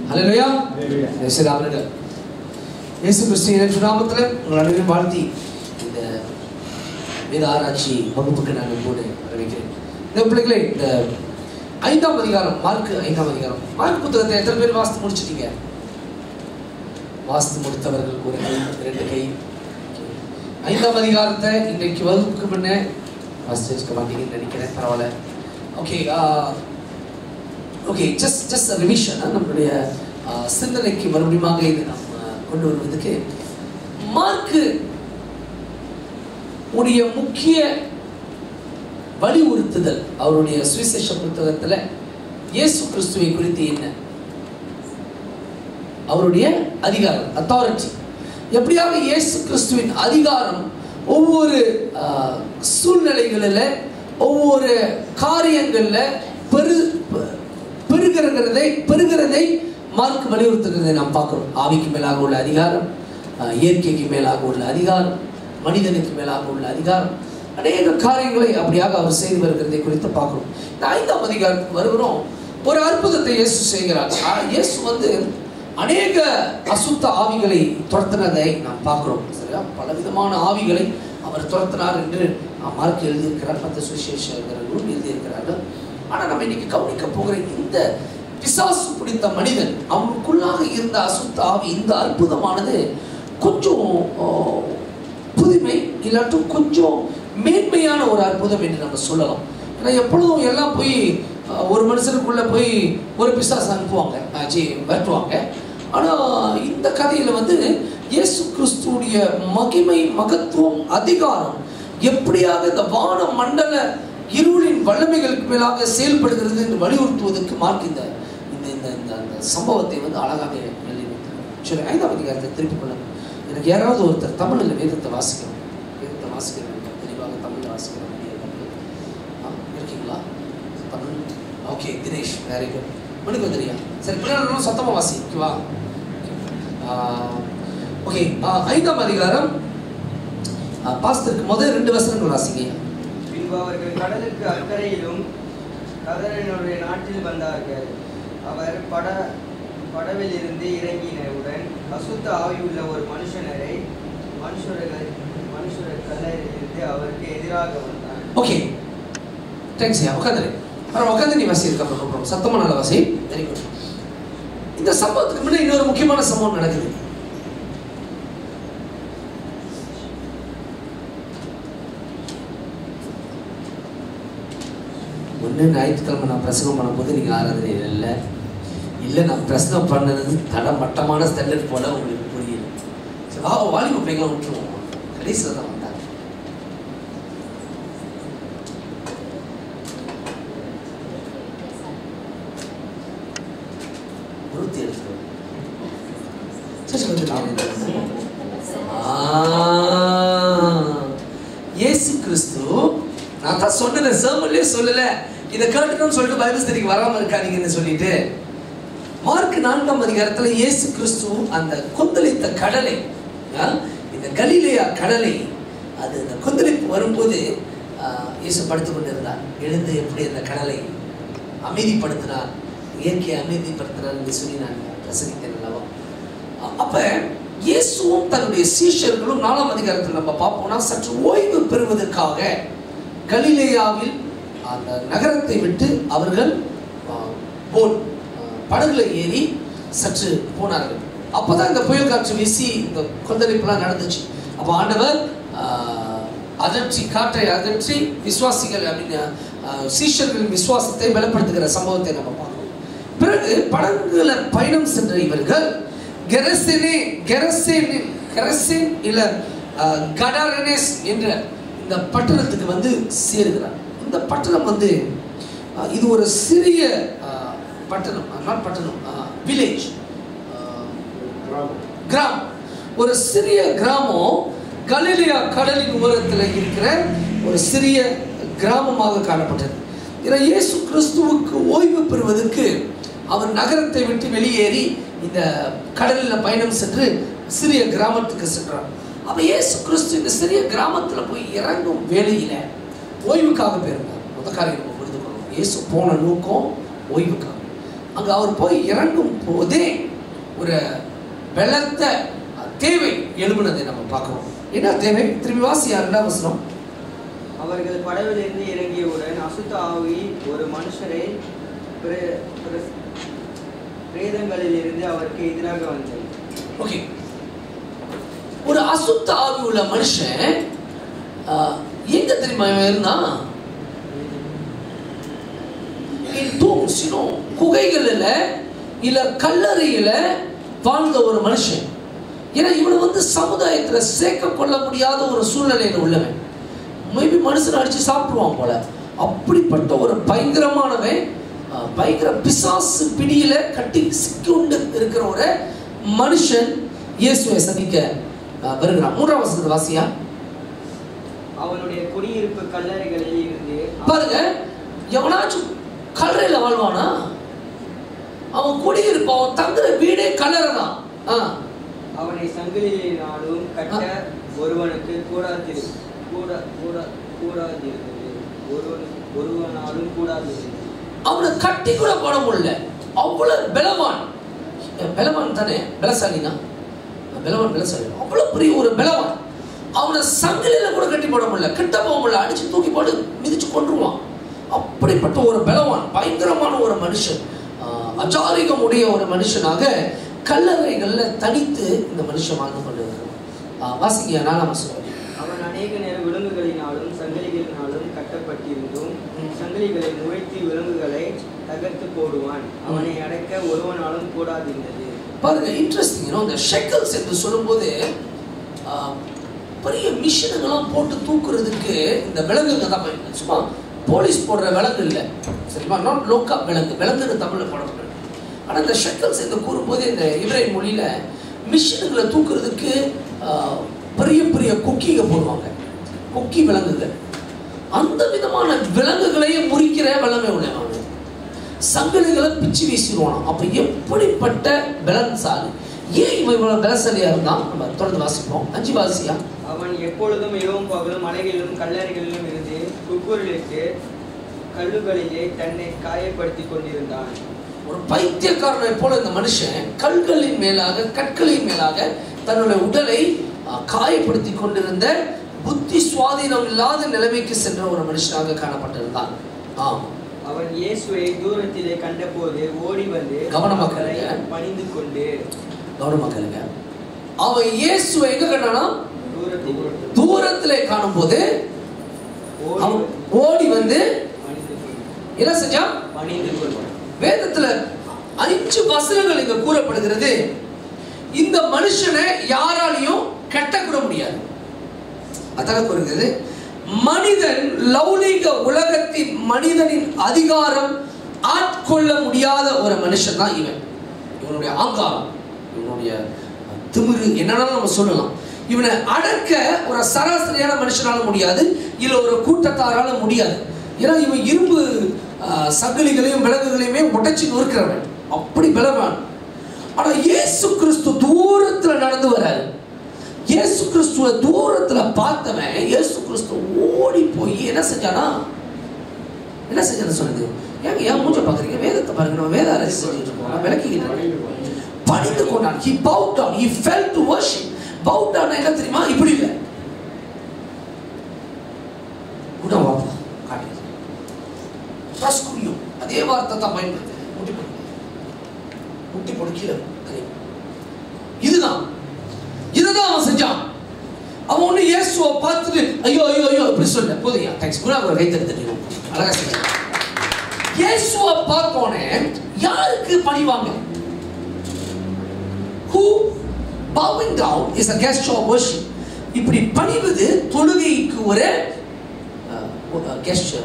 ஹalleluya இயேசுராமனுக்கு இயேசு கிறிஸ்து இயேசு நாமத்தில் உங்கள் அனைவரும் வாழ்த்தி இந்த வேத ஆராய்ச்சி வகுப்புக்கு நான் போது வரவேற்கிறேன் இந்த பிள்ளைகளே இந்த ஐந்தாம் அதிகாரம் மார்க் ஐந்தாம் அதிகாரம் மார்க் புத்தகத்தை எத்தனை பேர் வாசித்து முடிச்சிட்டீங்க வாசித்து முடித்தவர்கள் ஒரு கை ரெண்டு கை ஐந்தாம் அதிகாரத்தை இன்றைக்கு வகுப்புக்கு முன்ன வாசித்து வச்சுக்க மாட்டீங்கன்னு நினைக்கிறேன் பரவாயில்ல okay okay just just revision நம்மளுடைய ஆஹ், சிந்தனைக்கு மறுபடியும் இது நம்ம கொண்டு வருவதற்கு மார்க்கு உடைய முக்கிய வலியுறுத்துதல் அவருடைய சுவிசேஷ புத்தகத்துல இயேசு கிறிஸ்துவை குறித்து என்ன அவருடைய அதிகாரம் அத்தாரிட்டி எப்படியாக இயேசு கிறிஸ்துவின் அதிகாரம் ஒவ்வொரு ஆஹ், சூழ்நிலைகளில் ஒவ்வொரு காரியங்களில் பெரு பெ- பெருகிறதை பெருகிறதை மார்க் வலியுறுத்துகிறதை நாம் பார்க்கிறோம் ஆவிக்கு மேலாக உள்ள அதிகாரம் ஆஹ், இயற்கைக்கு மேலாக உள்ள அதிகாரம் மனிதனுக்கு மேலாக உள்ள அதிகாரம் அநேக காரியங்களை அப்படியாக அவர் செய்து வருகிறதை குறித்து பார்க்கிறோம் இந்த ஐந்தாம் அதிகாரத்துக்கு வருகிறோம் ஒரு அற்புதத்தை இயேசு செய்கிறார் ஆஹ், இயேசு வந்து அநேக அசுத்த ஆவிகளை துரத்தினதை நாம் பார்க்கிறோம் சரியா பலவிதமான ஆவிகளை அவர் துரத்தினார் என்று ஆஹ், மார்க் எழுதியிருக்கிறார் மற்ற சுவிசேஷகர்களும் எழுதியிருக்கிறார்கள் ஆனால் நம்ம இன்னைக்கு கவனிக்க போகிற இந்த பிசாசு பிடித்த மனிதன் அவனுக்குள்ளாக இருந்த அசுத்த ஆவி இந்த அற்புதமானது கொஞ்சம் ஆஹ், புதுமை இல்லாட்டும் கொஞ்சம் மேன்மையான ஒரு அற்புதம் என்று நம்ம சொல்லலாம் ஏன்னா எப்பொழுதும் எல்லாம் போய் அஹ், ஒரு மனுஷனுக்குள்ள போய் ஒரு பிசாசு அனுப்புவாங்க அஹ், ஜி விரட்டுவாங்க ஆனால் இந்த கதையில் வந்து இயேசு கிறிஸ்துடைய மகிமை மகத்துவம் அதிகாரம் எப்படியாக இந்த வான மண்டல இருளின் வல்லமைகளுக்கு மேலாக செயல்படுகிறது என்று வலியுறுத்துவதற்கு மார்க் இந்த இந்த இந்த இந்த அந்த சம்பவத்தை வந்து அழகாக எழுதி வைத்திருக்கிறார். சரி ஐந்தாம் அதிகாரத்தை திருப்பிக் கொள்ளுங்க எனக்கு யாராவது ஒருத்தர் தமிழில் வேதத்தை வாசிக்கணும் வேதத்தை வாசிக்கிறேன் தெளிவாக தமிழில் வாசிக்கிற முடியாது ஆ, இருக்கீங்களா Tamil okay Dinesh very good மணிக்கு வந்துறியா சரி பின்னாடி சத்தமாக வாசி ஓகேவா ஓகே ஐந்தாம் அதிகாரம் பாஸ்தருக்கு முதல் ரெண்டு வசனங்கள் வாசிங்க பின்பு அவர்கள் கடலுக்கு அக்கறையிலும் கதரனுடைய நாட்டில் வந்தார்கள் அவர் பட படவில் இருந்து இறங்கினவுடன் அசுத்த ஆவியுள்ள ஒரு மனுஷனரை மனுஷர்கள் மனுஷர் கல்லறையிலிருந்து அவருக்கு எதிராக வந்தார் ஓகே தேங்க்ஸ் ஐயா உட்காந்துரு அப்புறம் உட்காந்து நீ வாசி இருக்க சத்தமாக நல்ல வாசி வெரி குட் இந்த சம்பவத்துக்கு முன்னாடி இன்னொரு முக்கியமான சம்பவம் நடக்குது ஒன்று ஞாயிற்றுக்கிழமை நான் பிரசங்கம் பண்ணும்போது நீங்கள் ஆராதனை இல்லை இல்லை நான் பிரசங்கம் பண்ணது தடமட்டமான ஸ்டெல்லட் போல உங்களுக்கு புரியல சரி, வா வாலிப பிள்ளைங்களை விட்டுருவோம் கடைசியில் தான் வந்தாங்க நூற்றி எடுத்து சரி, கொஞ்சம் நாள் இரு. ஆ, இயேசு கிறிஸ்து நான் தான் சொன்னேன் சேமல்லே சொல்லல இதை கேட்டுக்கணும்னு சொல்லிட்டு பைபிள் ஸ்டடிக்கு வராம இருக்காதீங்கன்னு சொல்லிட்டு மார்க் நான்காம் அதிகாரத்துல இயேசு கிறிஸ்து அந்த கொந்தளித்த கடலை ஆ, இந்த கலிலேயா கடலை அது அந்த கொந்தளிப்பு வரும்போது ஆ, இயேசு படுத்துக் கொண்டிருந்தார் எழுந்து எப்படி அந்த கடலை அமைதிப்படுத்தினார் இயற்கையை அமைதிப்படுத்தினார் என்று சொல்லி நான் பிரசங்கித்தேன் அல்லவா அ- அப்ப இயேசுவும் தன்னுடைய சீஷர்களும் நாலாம் அதிகாரத்தில் நம்ம பார்ப்போம்னா சற்று ஓய்வு பெறுவதற்காக கலிலேயாவில் அந்த நகரத்தை விட்டு அவர்கள் ஆ, போட் ஆ, படகுல ஏறி சற்று போனார்கள் அப்பதான் இந்த புயல் காற்று வீசி இந்த கொந்தளிப்புலாம் நடந்துச்சு அப்போ ஆண்டவர் ஆ, அதற்றி காற்றை அதற்றி விசுவாசிகள் அப்படின்னு ஆ, சீஷர்களின் விசுவாசத்தை பலப்படுத்துகிற சம்பவத்தை நம்ம பார்க்கிறோம் பிறகு படகுல பயணம் சென்ற இவர்கள் கெரசேனே கெரசேன் கெரசேன் இல்ல அஹ், கடாரனேஸ் என்ற இந்த பட்டணத்துக்கு வந்து சேருகிறார் இந்த பட்டணம் வந்து அஹ், இது ஒரு சிறிய அஹ், பட்டணம் நாட் பட்டணம் வில்லேஜ் கிராமம் ஒரு சிறிய கிராமம் கலிலியா கடலின் ஓரத்தில் இருக்கிற ஒரு சிறிய கிராமமாக காணப்பட்டது ஏன்னா இயேசு கிறிஸ்துவுக்கு ஓய்வு பெறுவதற்கு அவர் நகரத்தை விட்டு வெளியேறி இந்த கடலில் பயணம் சென்று சிறிய கிராமத்துக்கு சென்றார் அப்போ இயேசு கிறிஸ்து இந்த சிறிய கிராமத்தில் போய் இறங்கும் வேலையில் ஓய்வுக்காக போயிருந்தார் முத காரியம் நம்ம புரிந்து கொள்ளணும் இயேசு போன நோக்கம் ஓய்வுக்காக அங்க அவர் போய் இறங்கும் போதே ஒரு பலத்த தேவை எழுப்புனதை நம்ம பார்க்கிறோம் என்ன தேவை திரும்பி வாசியா ரெண்டாம் வசனம் அவர்கள் படவிலிருந்து இறங்கியவுடன் அசுத்த ஆவி ஒரு மனுஷரை பிரே- பிரே- பிரேதங்களிலிருந்து அவருக்கு எதிராக வந்தது ஓகே ஒரு அசுத்த ஆவி உள்ள மனுஷன் ஆஹ், எங்க தெரியுமா இவன் இருந்தான் in tombs, you know, குகைகளில் இல்ல கல்லறையில வாழ்ந்த ஒரு மனுஷன் ஏன்னா இவனை வந்து சமுதாயத்துல சேர்க்க கொள்ள முடியாத ஒரு சூழ்நிலையில உள்ளவன் மேபி மனுஷனை அடிச்சு சாப்பிடுவான் போல அப்படிப்பட்ட ஒரு பயங்கரமானவன் அஹ், பயங்கர பிசாசு பிடியில கட்டி சிக்குண்டு இருக்கிற ஒரு மனுஷன் இயேசுவை சந்திக்க அஹ், வருகிறான் மூன்றாம் வசனத்தை வாசியா அவனுடைய குடியிருப்பு கல்லறைகளில் இருந்து பாருங்க எவனாச்சும் கல்லறையில வாழ்வானா அவன் குடியிருப்பான் அவன் தங்குற வீடே கல்லறை தான் ஆ. அவனை சங்கிலினாலும் கட்ட ஒருவனுக்கு கூடாதிரு கூட கூட கூடாதிருந்தது ஒருவன் ஒருவனாலும் கூடாதிருந்தது அவனை கட்டி கூட போட முடியல அவ்வளவு பலவான் பலவான் தானே பலசாலினா பலவான் பலசாலி அவ்வளவு பெரிய ஒரு பலவான் அவனை சங்கிலியில கூட கட்டி போட முடியல கிட்ட போக முடியல அடிச்சு தூக்கி போட்டு மிதிச்சு கொன்றுவான் அப்படிப்பட்ட ஒரு பலவான் பயங்கரமான ஒரு மனுஷன் ஆஹ், அஜாரிகம் உடைய ஒரு மனுஷனாக கல்லறைகள்ல தனித்து இந்த மனுஷன் வாழ்ந்து கொண்டிருக்கிறான் ஆஹ், வாசிங்க நாலாம் வசனம் அவன் அநேக நேர விலங்குகளினாலும் சங்கிலிகளினாலும் கட்டப்பட்டிருந்தும் ம். சங்கிலிகளை முழைத்து விலங்குகளை தகர்த்து போடுவான் அவனை அடக்க ஒருவனாலும் கூடாதிருந்தது பாருங்க இன்ட்ரெஸ்டிங் இந்த ஷெக்கல்ஸ் என்று சொல்லும்போது ஆஹ், பெரிய மிஷினுங்கெல்லாம் போட்டு தூக்குறதுக்கு இந்த விலங்குங்க தான் பயன்படுது. சும்மா போலீஸ் போடுற விலங்கு இல்லை சரிமா நாட் லோக்கா விலங்கு விலங்குன்னு தமிழில் போடப்பட்டிருக்கு ஆனால் இந்த ஷெக்கல்ஸ் என்று கூறும்போது இந்த இவரை மொழியில மிஷினுங்களை தூக்குறதுக்கு ஆஹ், பெரிய பெரிய கொக்கிங்க போடுவாங்க கொக்கி விலங்குகள் அந்த விதமான விலங்குகளையே முறிக்கிற வல்லமை உள்ளவன் அவன். சங்கிலிகளை பிச்சு வீசிடுவானாம் அப்ப எப்படிப்பட்ட பலன்சாலி ஏன் இவன் இவ்வளவு பலசாலியா இருந்தான் நம்ம தொடர்ந்து வாசிப்போம் அஞ்சு வாசியா அவன் எப்பொழுதும் இரவும் பகலும் மலைகளிலும் கல்லறைகளிலும் இருந்து குக்கூரிலிட்டு கல்லுகளிலே தன்னை காயப்படுத்திக் கொண்டிருந்தான் ஒரு பைத்தியக்காரனை போல இந்த மனுஷன் கல்களின் மேலாக கற்களின் மேலாக தன்னுடைய உடலை அஹ், காயப்படுத்தி கொண்டிருந்த புத்தி சுவாதீனம் இல்லாத நிலைமைக்கு சென்ற ஒரு மனுஷனாக காணப்பட்டிருந்தான் ஆம் அவன் இயேசுவை தூரத்திலே கண்டபோது ஓடி வந்து கவனமா அவரை கேளுங்க. பணிந்து கொண்டு கவனமா கேளுங்க அவன் இயேசுவை எங்க கண்டானா தூரத்தில் தூரத்திலே காணும்போது ஓடி அவன் வந்து ஓடி வந்து பணிந்து கொண்டு என்ன செஞ்சான் பணிந்து கொண்டான் வேதத்துல அஞ்சு வசனங்கள் இங்க கூறப்படுகிறது இந்த மனுஷனை யாராலையும் கட்டக்கூட முடியாது அதாக கூறுகிறது மனிதன் லௌலிக உலகத்தின் மனிதனின் அதிகாரம் ஆட்கொள்ள முடியாத ஒரு மனுஷன் தான் இவன் இவனுடைய ஆங்காரம் இவனுடைய திமிரு என்னன்னாலும் நம்ம சொல்லலாம் இவனை அடக்க ஒரு சராசரியான மனுஷனால முடியாது இல்ல ஒரு கூட்டத்தாரால முடியாது ஏன்னா இவன் இரும்பு ஆஹ், சங்கிலிகளையும் விலங்குகளையுமே உடைச்சு நொறுக்கிறவன் அப்படி பலவான் ஆனா இயேசு கிறிஸ்து தூரத்துல நடந்து வராரு இயேசு கிறிஸ்துவ தூரத்துல பார்த்தவன் இயேசு கிறிஸ்து ஓடி போய் என்ன செஞ்சானா என்ன செஞ்சான்னு சொல்லுது ஏங்க ஏன் மூஞ்ச பாக்குறீங்க வேதத்தை பாருங்க நம்ம வேத அரசு செஞ்சுட்டு இருக்கோம் நான் விளக்கிக்கிட்டு இருக்கேன். பணிந்து கொண்டான் he bowed down he fell to worship bowed down என்ன தெரியுமா இப்படி இல்லை கூட வாப்பா காட்டு பிரஸ்குரியும் அதே வார்த்தை தான் பயன்படுத்து முட்டி போடு முட்டி போடு கீழே கரை. இதுதான் இதுதான் அவன் செஞ்சான் அவன் ஒண்ணு இயேசுவை பார்த்துட்டு ஐயோ ஐயோ ஐயோ இப்படி சொல்ல போதுங்க தேங்க்ஸ் குணா அவர் கைத்தெடுத்து அழகா சொல்ல இயேசுவை பார்த்தோன்னே யாருக்கு பணிவாங்க who bowing down is a gesture of worship இப்படி பணிவது தொழுகைக்கு ஒரு கெஸ்டர்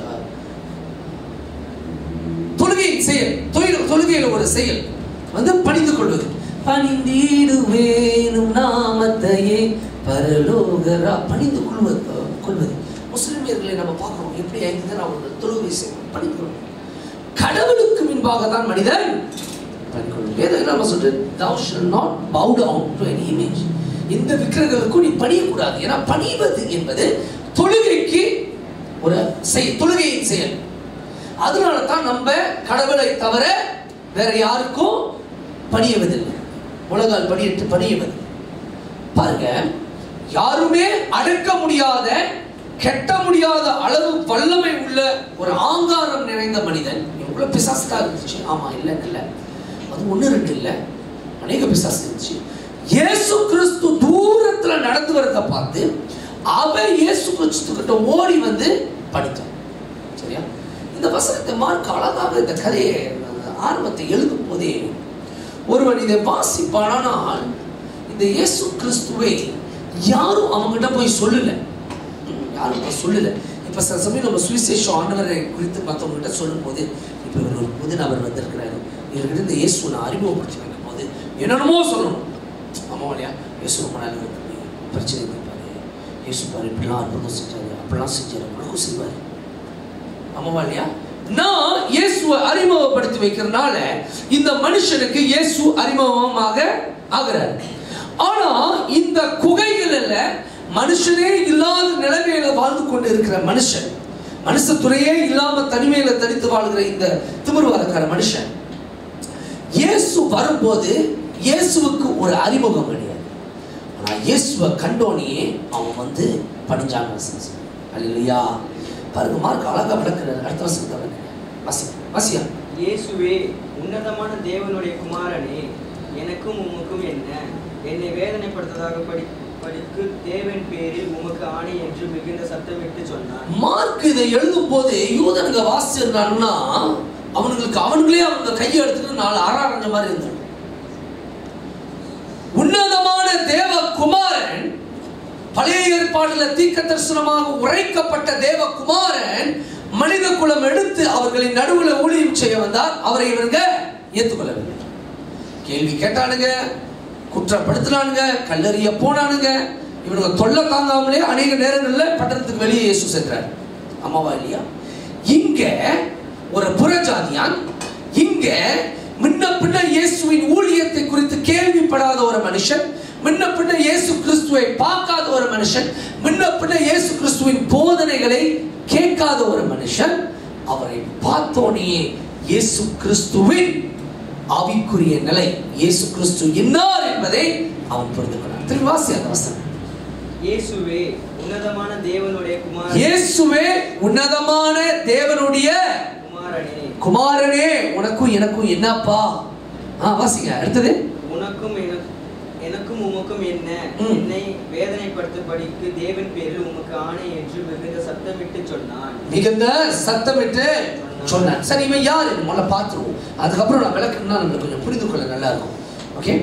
தொழுகையின் செயல் தொழில் தொழுகையில் ஒரு செயல் வந்து பணிந்து கொள்வது பணிந்திடுவேனும் நாமத்தையே பரலோகரா பணிந்து கொள்வது கொள்வது முஸ்லிமியர்களை நம்ம பார்க்கிறோம் எப்படி ஐந்து அவர்கள் தொழுகை செய்வோம் பணிந்து கொள்வது கடவுளுக்கு முன்பாக தான் மனிதன் பணிக்கொள்ளும் வேதம் என்ன நம்ம சொல்றது thou shall not bow down to any image எந்த விக்கிரகங்களுக்கும் நீ பணியக்கூடாது ஏன்னா பணிவது என்பது தொழுகைக்கு ஒரு செய் தொழுகையின் செயல் அதனால தான் நம்ம கடவுளை தவிர வேற யாருக்கும் பணியவதில்லை முழங்கால் படியிட்டு பணியவதில்லை பாருங்க யாருமே அடக்க முடியாத கெட்ட முடியாத அளவு வல்லமை உள்ள ஒரு ஆங்காரம் நிறைந்த மனிதன் எவ்வளவு பிசாசுக்கா இருந்துச்சு ஆமா இல்லை இல்லை அது ஒண்ணு ரெண்டு இல்லை அநேக பிசாசு இருந்துச்சு இயேசு கிறிஸ்து தூரத்துல நடந்து வரத பார்த்து அவன் இயேசு கிறிஸ்து கிட்ட ஓடி வந்து படித்தான் சரியா இந்த வசனத்தை மார்க் அழகாக இந்த கதையை ஆரம்பத்தை எழுதும் போதே ஒருவன் இதை வாசிப்பானால் இந்த இயேசு கிறிஸ்துவை யாரும் அவங்ககிட்ட போய் சொல்லல ம், யாரும் போய் சொல்லல இப்ப சில சமயம் நம்ம சுவிசேஷம் ஆண்டவரை குறித்து மற்றவங்ககிட்ட சொல்லும் போது இப்ப இவர் ஒரு புது நபர் வந்திருக்கிறாரு இவர்கிட்ட இந்த இயேசு நான் அறிமுகப்படுத்தி வைக்கும் போது என்னென்னமோ சொல்லணும் ஆமா இல்லையா இயேசு ரொம்ப நாள் பிரச்சனை இருப்பாரு இயேசு பாரு இப்படிலாம் அற்புதம் செஞ்சாரு அப்படிலாம் செஞ்சாரு உனக்கும் செய்வாரு ஆமாவா இல்லையா நான் இயேசுவை அறிமுகப்படுத்தி வைக்கிறதுனால இந்த மனுஷனுக்கு இயேசு அறிமுகமாக ஆகிறார் ஆனா இந்த குகைகளில் மனுஷனே இல்லாத நிலைமையில வாழ்ந்து கொண்டு இருக்கிற மனுஷன் மனுஷத்துறையே இல்லாம தனிமையில தனித்து வாழ்கிற இந்த திமிர்வாதக்கார மனுஷன் இயேசு வரும்போது இயேசுவுக்கு ஒரு அறிமுகம் கிடையாது ஆனா இயேசுவை கண்டோனே அவன் வந்து பணிஞ்சாங்க வசனம் அல்லையா பாருங்க மார்க் அழகா விளக்குறாரு அடுத்த வசனத்தை விளக்குறாரு வாசி வாசியா இயேசுவே உன்னதமான தேவனுடைய குமாரனே எனக்கும் உமக்கும் என்ன என்னை வேதனைப்படுத்ததாக படி படிக்கு தேவன் பேரில் உமக்கு ஆணை என்று மிகுந்த சத்தமிட்டு சொன்னார் மார்க் இதை எழுதும் போது யூதனுங்க வாசிச்சிருந்தாங்கன்னா அவனுங்களுக்கு அவனுங்களே அவங்க கையை எடுத்துட்டு நாலு ஆறாரஞ்ச மாதிரி இருந்தாங்க உன்னதமான தேவ குமாரன் பழைய ஏற்பாடுல தீர்க்க தரிசனமாக உரைக்கப்பட்ட தேவ குமாரன் மனித குலம் எடுத்து அவர்களின் நடுவுல ஊழியம் செய்ய வந்தார் அவரை இவங்க ஏத்துக்கொள்ளவில்லை கேள்வி கேட்டானுங்க குற்றப்படுத்தினானுங்க கல்லறிய போனானுங்க இவனுங்க தொல்லை தாங்காமலே அநேக நேரங்களில் பட்டணத்துக்கு வெளியே இயேசு சென்றார் ஆமாவா இல்லையா இங்க ஒரு புறஜாதியான் இங்க முன்ன பின்ன இயேசுவின் ஊழியத்தை குறித்து கேள்விப்படாத ஒரு மனுஷன் முன்ன பின்ன இயேசு கிறிஸ்துவை பார்க்காத ஒரு மனுஷன் முன்ன பின்ன இயேசு கிறிஸ்துவின் போதனைகளை கேட்காத ஒரு மனுஷன் அவரை பார்த்தோனே இயேசு கிறிஸ்துவின் ஆவிக்குரிய நிலை இயேசு கிறிஸ்து என்னார் என்பதை அவன் புரிந்து கொண்டான் திருவாசி அந்த வசனம் இயேசுவே உன்னதமான தேவனுடைய குமாரன் இயேசுவே உன்னதமான தேவனுடைய குமாரனே குமாரனே உனக்கும் எனக்கும் என்னப்பா ஆ வாசிங்க அடுத்தது உனக்கும் எனக்கு எனக்கும் உமக்கும் என்ன ம். என்னை வேதனைப்படுத்தும்படிக்கு தேவன் பேரில் உமக்கு ஆணை என்று மிகுந்த சத்தமிட்டு சொன்னான் மிகுந்த சத்தமிட்டு சொன்னான் சரி இவன் யார் முதல்ல பார்த்துருவோம் அதுக்கப்புறம் நான் விளக்குனா நம்மளுக்கு கொஞ்சம் புரிந்து கொள்ள நல்லா இருக்கும் ஓகே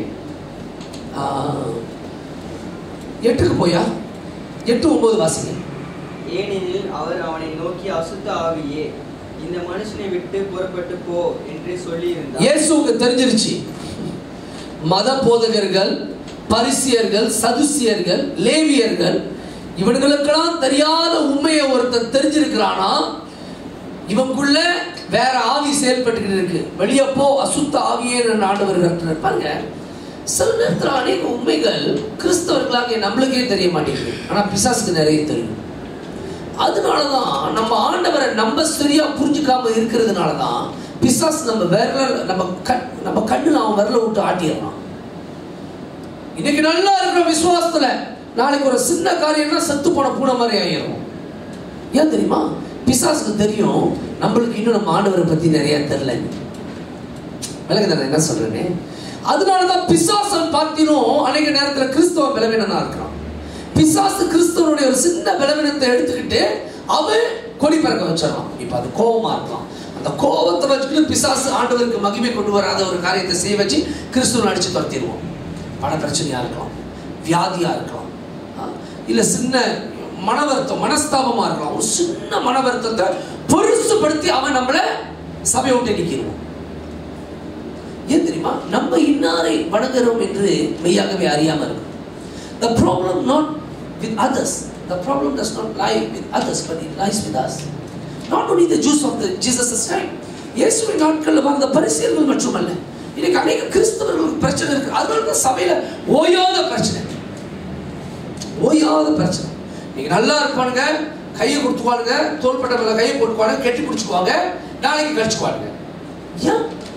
எட்டுக்கு போயா எட்டு ஒன்பது வாசிங்க ஏனெனில் அவர் அவனை நோக்கி அசுத்த ஆவியே இந்த மனுஷனை விட்டு புறப்பட்டு போ என்று சொல்லியிருந்தார் இயேசுவுக்கு தெரிஞ்சிருச்சு மத போதகர்கள் பரிசியர்கள் சதுசியர்கள் லேவியர்கள் இவனுங்களுக்கெல்லாம் தெரியாத உண்மையை ஒருத்தன் தெரிஞ்சிருக்கிறானா இவனுக்குள்ள வேற ஆவி செயல்பட்டுக்கிட்டு இருக்கு வெளியே போ அசுத்த ஆவியே ஆண்டவர் கட்டுறார் பாருங்க சில நேரத்தில் அநேக உண்மைகள் கிறிஸ்தவர்களாக நம்மளுக்கே தெரிய மாட்டேங்குது ஆனா பிசாசுக்கு நிறைய தெரியும் அதனால தான் நம்ம ஆண்டவரை நம்ம சரியா புரிஞ்சுக்காம இருக்கிறதுனால தான் பிசாசு நம்ம விரல நம்ம கண் நம்ம கண்ணுல அவன் விரல விட்டு ஆட்டிடுறான் இன்னைக்கு நல்லா இருக்கிற விசுவாசத்துல நாளைக்கு ஒரு சின்ன காரியம்னா செத்து போன பூனை மாதிரி ஆயிரும் ஏன் தெரியுமா பிசாசுக்கு தெரியும் நம்மளுக்கு இன்னும் நம்ம ஆண்டவரை பத்தி நிறைய தெரியல விலகுதா நான் என்ன சொல்றேன்னு அதனால தான் பிசாசன் பார்த்தினும் அநேக நேரத்துல கிறிஸ்தவ பலவீனனா இருக்கிறான் பிசாசு கிறிஸ்தவனுடைய ஒரு சின்ன பலவீனத்தை எடுத்துக்கிட்டு அவன் கொடி பறக்க வச்சிடறான் இப்ப அது கோபமா இருக்கலாம் அந்த கோபத்தை வச்சுக்கிட்டு பிசாசு ஆண்டவருக்கு மகிமை கொண்டு வராத ஒரு காரியத்தை செய்ய வச்சு கிறிஸ்துவன் அடிச்சு துரத்திடுவோம் பண பிரச்சனையா இருக்கலாம் வியாதியா இருக்கலாம் ஆ? இல்ல சின்ன மன வருத்தம் மனஸ்தாபமா இருக்கலாம் ஒரு சின்ன மன வருத்தத்தை பெருசுபடுத்தி அவன் நம்மளை சபையை விட்டு நிற்கிறோம் ஏன் தெரியுமா நம்ம இன்னாரை வணங்குறோம் என்று மெய்யாகவே அறியாம இருக்கும் the problem not with others the problem does not lie with others but it lies with us not only the Jews of the Jesus' time இயேசுவின் நாட்களில் வாழ்ந்த பரிசீலர்கள் மட்டுமல்ல இன்னைக்கு அநேக கிறிஸ்தவர்களுக்கு பிரச்சனை இருக்கு அதனால தான் சபையில ஓயாத பிரச்சனை ஓயாத பிரச்சனை நீங்க நல்லா இருப்பானுங்க கையை கொடுத்துக்குவானுங்க தோள்பட்ட மேல கையை போட்டுக்குவானுங்க கெட்டி பிடிச்சுக்குவாங்க நாளைக்கு கடிச்சுக்குவானுங்க ஏன்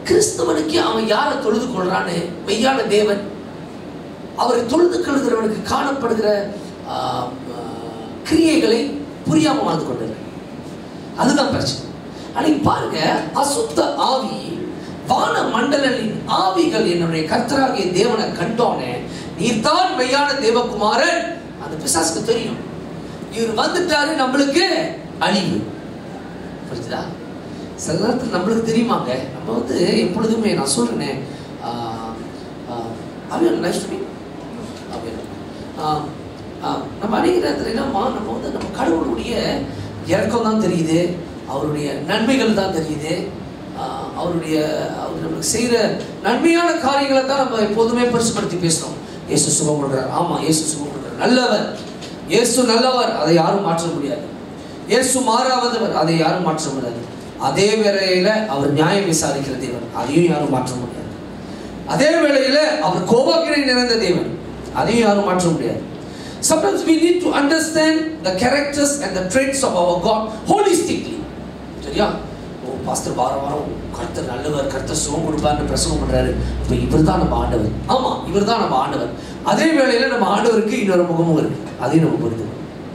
கிறிஸ்தவனுக்கு அவன் யாரை தொழுது கொள்றான்னு மெய்யான தேவன் அவரை தொழுது கொள்கிறவனுக்கு காணப்படுகிற ஆ, ஆ, கிரியைகளை புரியாம வாழ்ந்து கொண்டிருக்க அதுதான் பிரச்சனை அன்னைக்கு பாருங்க அசுத்த ஆவி வான மண்டலின் ஆவிகள் என்னுடைய கர்த்தராகிய தேவனை கண்டோனே நீர்தான் மெய்யான தேவகுமாரன் அந்த பிசாசுக்கு தெரியும் இவர் வந்துட்டாரு நம்மளுக்கு அழிவு புரிஞ்சுதா சில நேரத்தில் நம்மளுக்கு தெரியுமாங்க நம்ம வந்து எப்பொழுதுமே நான் சொல்றேனே அவன் நைஸ் டு நம்ம அநேக நேரத்தில் என்னம்மா நம்ம வந்து நம்ம கடவுளுடைய இறக்கம் தான் தெரியுது அவருடைய நன்மைகள் தான் தெரியுது ஆஹ் அவருடைய அவர் நமக்கு செய்கிற நன்மையான காரியங்களை தான் நம்ம எப்போதுமே பெருசுப்படுத்தி பேசுறோம் இயேசு சுகம் கொடுக்குறார் ஆமாம் இயேசு சுகம் கொடுக்குறார் நல்லவர் இயேசு நல்லவர் அதை யாரும் மாற்ற முடியாது இயேசு மாறாதவர் அதை யாரும் மாற்ற முடியாது அதே வேளையில அவர் நியாயம் விசாரிக்கிற தேவன் அதையும் யாரும் மாற்ற முடியாது அதே வேளையில அவர் கோபாக்கினை நிறைந்த தேவன் அதையும் யாரும் மாற்ற முடியாது sometimes we need to understand the characters and the traits of our god holistically சரியா ஓ பாஸ்டர் வாரம் வாரம் கர்த்தர் நல்லவர் கர்த்தர் சுகம் கொடுப்பார்னு பிரசங்கம் பண்றாரு இப்போ இவர் தான் நம்ம ஆண்டவர் ஆமா இவர் தான் நம்ம ஆண்டவர் அதே வேளையில நம்ம ஆண்டவருக்கு இன்னொரு முகமும் இருக்கு அதையும் நம்ம புரிந்து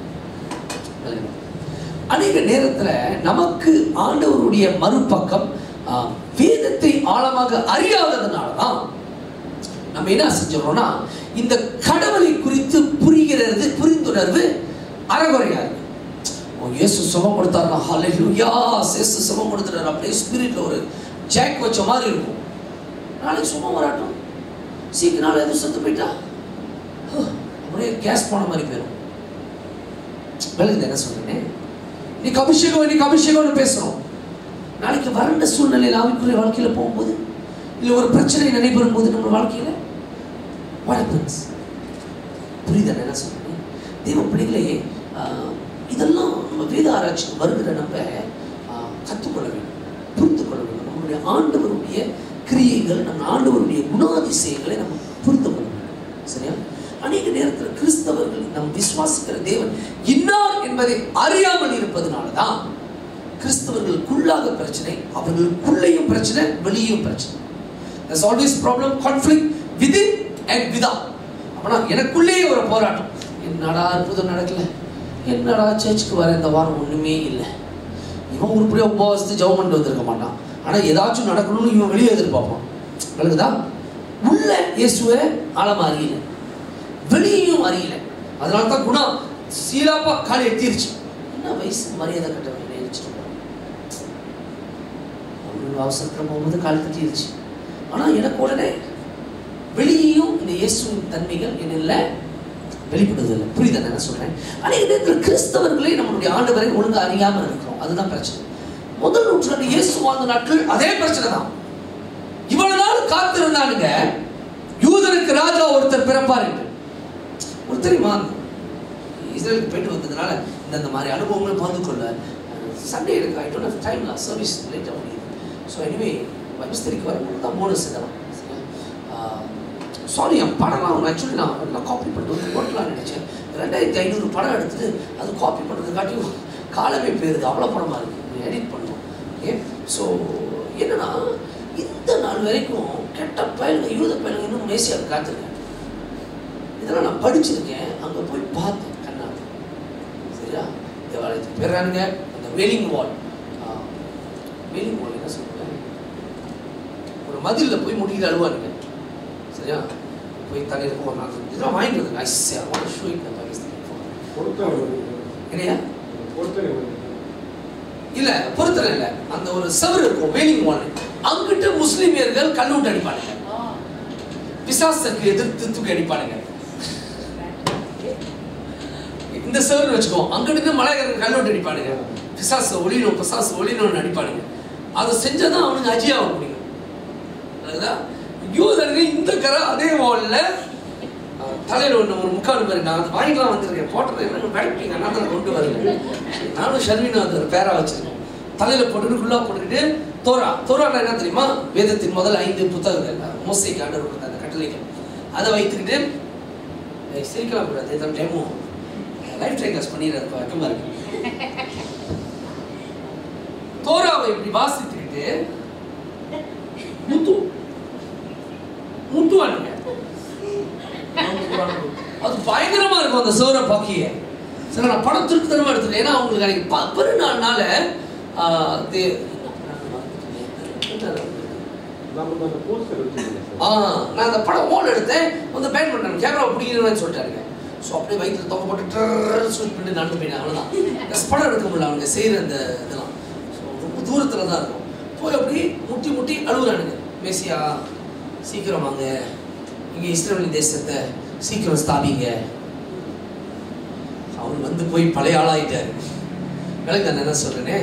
அநேக நேரத்துல நமக்கு ஆண்டவருடைய மறுபக்கம் ஆ, வேதத்தை ஆழமாக அறியாததுனால தான் நம்ம என்ன செஞ்சிடறோம்னா இந்த கடவுளை குறித்து புரிகிறது புரிந்துணர்வு அறகுறையா இருக்கு ஓ இயேசு சுகம் கொடுத்தாருனா ஹalleluya இயேசு சுகம் கொடுத்துட்டாரு அப்படியே ஸ்பிரிட்ல ஒரு ஜாக் வச்ச மாதிரி இருக்கும் நாளைக்கு சும்மா வராட்டும் சீக்கிரம் நாள் எதுவும் செத்து போயிட்டா ஹோ, அப்படியே கேஸ் போன மாதிரி போயிடும் விளங்குது என்ன சொல்றேன் இன்னைக்கு அபிஷேகம் இன்னைக்கு அபிஷேகம்னு பேசுறோம் நாளைக்கு வறண்ட சூழ்நிலையில் ஆவிக்குரிய வாழ்க்கையில போகும்போது இல்லை ஒரு பிரச்சனை நடைபெறும் போது நம்ம வாழ்க்கையில what happens புரியுதா நான் என்ன சொல்றேன் தெய்வ பிள்ளைகளே ஆஹ், இதெல்லாம் நம்ம வேத ஆராய்ச்சிக்கு வருகிற நம்ம ஆஹ், கற்றுக்கொள்ள வேண்டும் புரிந்து கொள்ள வேண்டும் நம்மளுடைய ஆண்டவருடைய கிரியைகள் நம்ம ஆண்டவருடைய குணாதிசயங்களை நம்ம புரிந்து கொள்ள வேண்டும் சரியா அநேக நேரத்தில் கிறிஸ்தவர்கள் நம் விசுவாசிக்கிற தேவன் இன்னார் என்பதை அறியாமல் இருப்பதனால தான் கிறிஸ்தவர்களுக்குள்ளாக பிரச்சனை அவர்களுக்குள்ளேயும் பிரச்சனை வெளியும் பிரச்சனை There's always problem, conflict within and without. அப்பனா எனக்குள்ளேயே ஒரு போராட்டம் என்னடா அற்புதம் நடக்கல என்னடா சர்ச்சுக்கு வர இந்த வாரம் ஒண்ணுமே இல்லை இவன் உருப்படியா உபவாசத்து ஜெபம் பண்ணிட்டு வந்திருக்க மாட்டான் ஆனா ஏதாச்சும் நடக்கணும்னு இவன் வெளியே எதிர்பார்ப்பான் விளக்குதா உள்ள இயேசுவை ஆழமா அறியல வெளியையும் அறியல அதனால தான் குணம் சீலாப்பா காலை எட்டிருச்சு என்ன வயசு மரியாதை கட்ட நினைச்சிட்டு அவர்கள் அவசரத்தில் போகும்போது கால் தட்டிருச்சு ஆனா எனக்கு உடனே வெளியேயும் இந்த இயேசுவின் தன்மைகள் என்னில் வெளிப்படுவதில்லை புரியுதா நான் என்ன சொல்றேன் அநேக நேரத்தில் கிறிஸ்தவர்களே நம்மளுடைய ஆண்டவரை ஒழுங்கா அறியாமல் இருக்கிறோம் அதுதான் பிரச்சனை முதல் நூற்றாண்டு இயேசு வாழ்ந்த நாட்கள் அதே பிரச்சனை தான் இவ்வளவு நாள் காத்திருந்தானுங்க யூதனுக்கு ராஜா ஒருத்தர் பிறப்பார் என்று ஒரு தெரியுமா இஸ்ரேலுக்கு போயிட்டு வந்ததுனால இந்த இந்த மாதிரி அனுபவங்களை பகிர்ந்து கொள்ள சண்டே எனக்கு I don't have time service லேட்டாக முடியுது ஸோ எனிவே மிஸ்திரிக்கு வரும்போது தான் போனஸ் இதெல்லாம் சாரி என் படம்லாம் ஆக்சுவலி நான் நான் காப்பி பண்ணிட்டு வந்து ஓட்டலாம் நினச்சேன் ரெண்டாயிரத்தி ஐநூறு படம் எடுத்துட்டு அது காப்பி பண்ணுறதுக்காட்டியும் காலமே போயிருது அவ்வளோ படமாக இருக்குது எடிட் பண்ணோம் ஓகே ஸோ என்னன்னா இந்த நாள் வரைக்கும் கெட்ட பயலுங்க யூத பயலுங்க இன்னும் மேசியாக காத்திருக்கேன் இதெல்லாம் நான் படிச்சிருக்கேன் அங்கே போய் பார்த்தேன் கண்ணாடி சரியா தேவாலயத்துக்கு போயிடுறானுங்க அந்த வெயிலிங் வால் வெயிலிங் வால் என்ன சொல்லுவேன் ஒரு மதிலில் போய் முடிக்கிற அழுவானுங்க சரியா போய் தலையில் போகிறாங்க இதெல்லாம் வாங்கிட்டு வந்து ஐஸ் வாங்க ஷூ இட் பாகிஸ்தான் இல்லையா இல்ல பொறுத்தல இல்ல அந்த ஒரு செவரு இருக்கும் வெயிலிங் வால் அங்கிட்டு முஸ்லிமியர்கள் கல்லூட்டு அடிப்பானுங்க பிசாசுக்கு எதிர்த்து தூக்கி அடிப்பானுங்க இந்த செவரு வச்சுக்கோ அங்கிட்டு மலையகருக்கு கல்லூட்டு அடிப்பானுங்க பிசாசு ஒளிணும் பிசாசு ஒளிணும்னு அடிப்பானுங்க அதை செஞ்சாதான் அவனுக்கு அஜியாக முடியும் அதுதான் யூதர்கள் இந்த கரை அதே வால்ல தலையில் ஒன்று ஒரு முக்கால் பேர் நான் அது வாங்கிக்கலாம் வந்திருக்கேன் போட்டது என்ன வேலைக்கு நான் தான் கொண்டு வரல நானும் ஷர்வினும் அது ஒரு பேரா வச்சிருக்கேன் தலையில் போட்டுட்டு ஃபுல்லாக போட்டுக்கிட்டு தோரா தோரானா என்ன தெரியுமா வேதத்தின் முதல் ஐந்து புத்தகங்கள் மோசைக்கு ஆண்டவர் கொடுத்த அந்த கட்டளைகள் அதை வைத்துக்கிட்டு ஏய், சிரிக்கலாம் கூடாது எத்தனை டைமும் லைஃப் டைக்கர்ஸ் பண்ணிடுறது வெக்கமாக இருக்கு தோராவை இப்படி வாசித்துக்கிட்டு முத்து முத்துவானுங்க அது பயங்கரமா இருக்கும் அந்த சோரை பாக்கிய சரி நான் படம் திருத்தனமா எடுத்துட்டேன் ஏன்னா அவங்களுக்கு அன்னைக்கு ப- பெருநாள்னால ஆ, தே- நமக்கு அந்த போஸ்டர் வச்சுருங்க ஆ, சார் நான் அந்த படம் ஓன் எடுத்தேன் வந்து பேன் பண்ணேன் கேமரா பிடிக்கிறேன்னு சொல்லிட்டாருங்க ஸோ அப்படியே வயிற்றுல தொங்க போட்டு ஷூட் பண்ணி நடந்து போயிட்டேன் அவ்வளோதான் Just படம் எடுக்க முடியல அவங்க செய்கிற அந்த இதெல்லாம் ஸோ ரொம்ப தூரத்தில் தான் இருக்கும் போய் அப்படி முட்டி முட்டி அழுகுறானுங்க மேசியா சீக்கிரம் வாங்க இங்கே இஸ்ரேல் தேசத்தை சீக்கிரம் ஸ்தாபிங்க அவர் வந்து போய் பழைய ஆளாயிட்டாரு விளக்கு நான் என்ன சொல்றேனே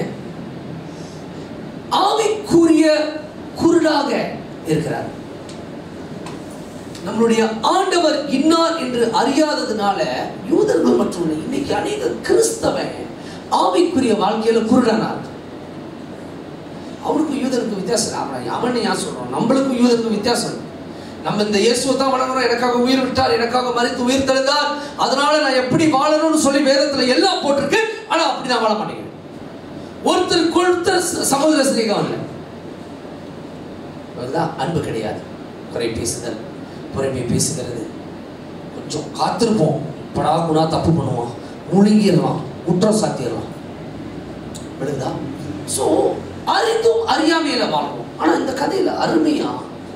ஆவிக்குரிய குருடாக இருக்கிறார் நம்மளுடைய ஆண்டவர் இன்னார் என்று அறியாததுனால யூதர்கள் மற்றும் இன்னைக்கு அநேக கிறிஸ்தவன் ஆவிக்குரிய வாழ்க்கையில குருடனார் அவனுக்கும் யூதனுக்கும் வித்தியாசம் அவன் அவன் யார் சொல்றோம் நம்மளுக்கும் யூதனுக்கும் வித்தியாசம் இருக்கு. நம்ம இந்த இயேசுவை தான் வணங்குறோம் எனக்காக உயிர் விட்டார் எனக்காக மறித்து உயிர் தெழுந்தார் அதனால நான் எப்படி வாழணும்னு சொல்லி வேதத்துல எல்லாம் போட்டிருக்கு ஆனா அப்படி நான் வாழ மாட்டேங்கிறேன் ஒருத்தர் ஒருத்தர் சகோதர சிநேகம் இல்லை அதுதான் அன்பு கிடையாது குறை பேசுதல் புறமை பேசுகிறது கொஞ்சம் காத்திருப்போம் படா குணா தப்பு பண்ணுவான் முழுங்கிடலாம் குற்றம் சாத்திடலாம் விடுதா ஸோ அறிந்தும் அறியாமையில வாழணும் ஆனா இந்த கதையில அருமையா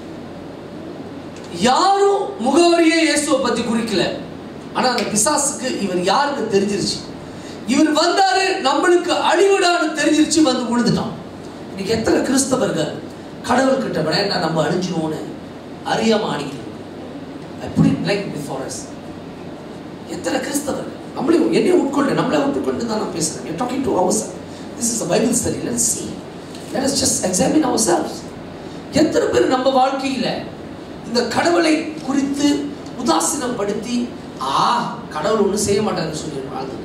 யாரும் முகவரியே இயேசுவை பத்தி குறிக்கல ஆனா அந்த பிசாசுக்கு இவர் யாருன்னு தெரிஞ்சிருச்சு இவர் வந்தாரு நம்மளுக்கு அழிவிடான்னு தெரிஞ்சிருச்சு வந்து விழுந்துட்டான் இன்னைக்கு எத்தனை கிறிஸ்தவர்கள் கடவுள்கிட்ட வேணா நம்ம அழிஞ்சிருவோம்னு அறியாம ஆடிக்கிறோம் அப்படி லைக் பிஃபோர் அஸ் எத்தனை கிறிஸ்தவர்கள் நம்மளையும் என்னையும் உட்கொண்டு நம்மளை உட்கொண்டு தான் நான் பேசுறேன் you're talking to ourselves this is a bible study let's see let us just examine ourselves எத்தனை பேர் நம்ம வாழ்க்கையில இந்த கடவுளை குறித்து உதாசீனப்படுத்தி ஆ கடவுள் ஒன்றும் செய்ய மாட்டாருன்னு சொல்லி வாழ்ந்து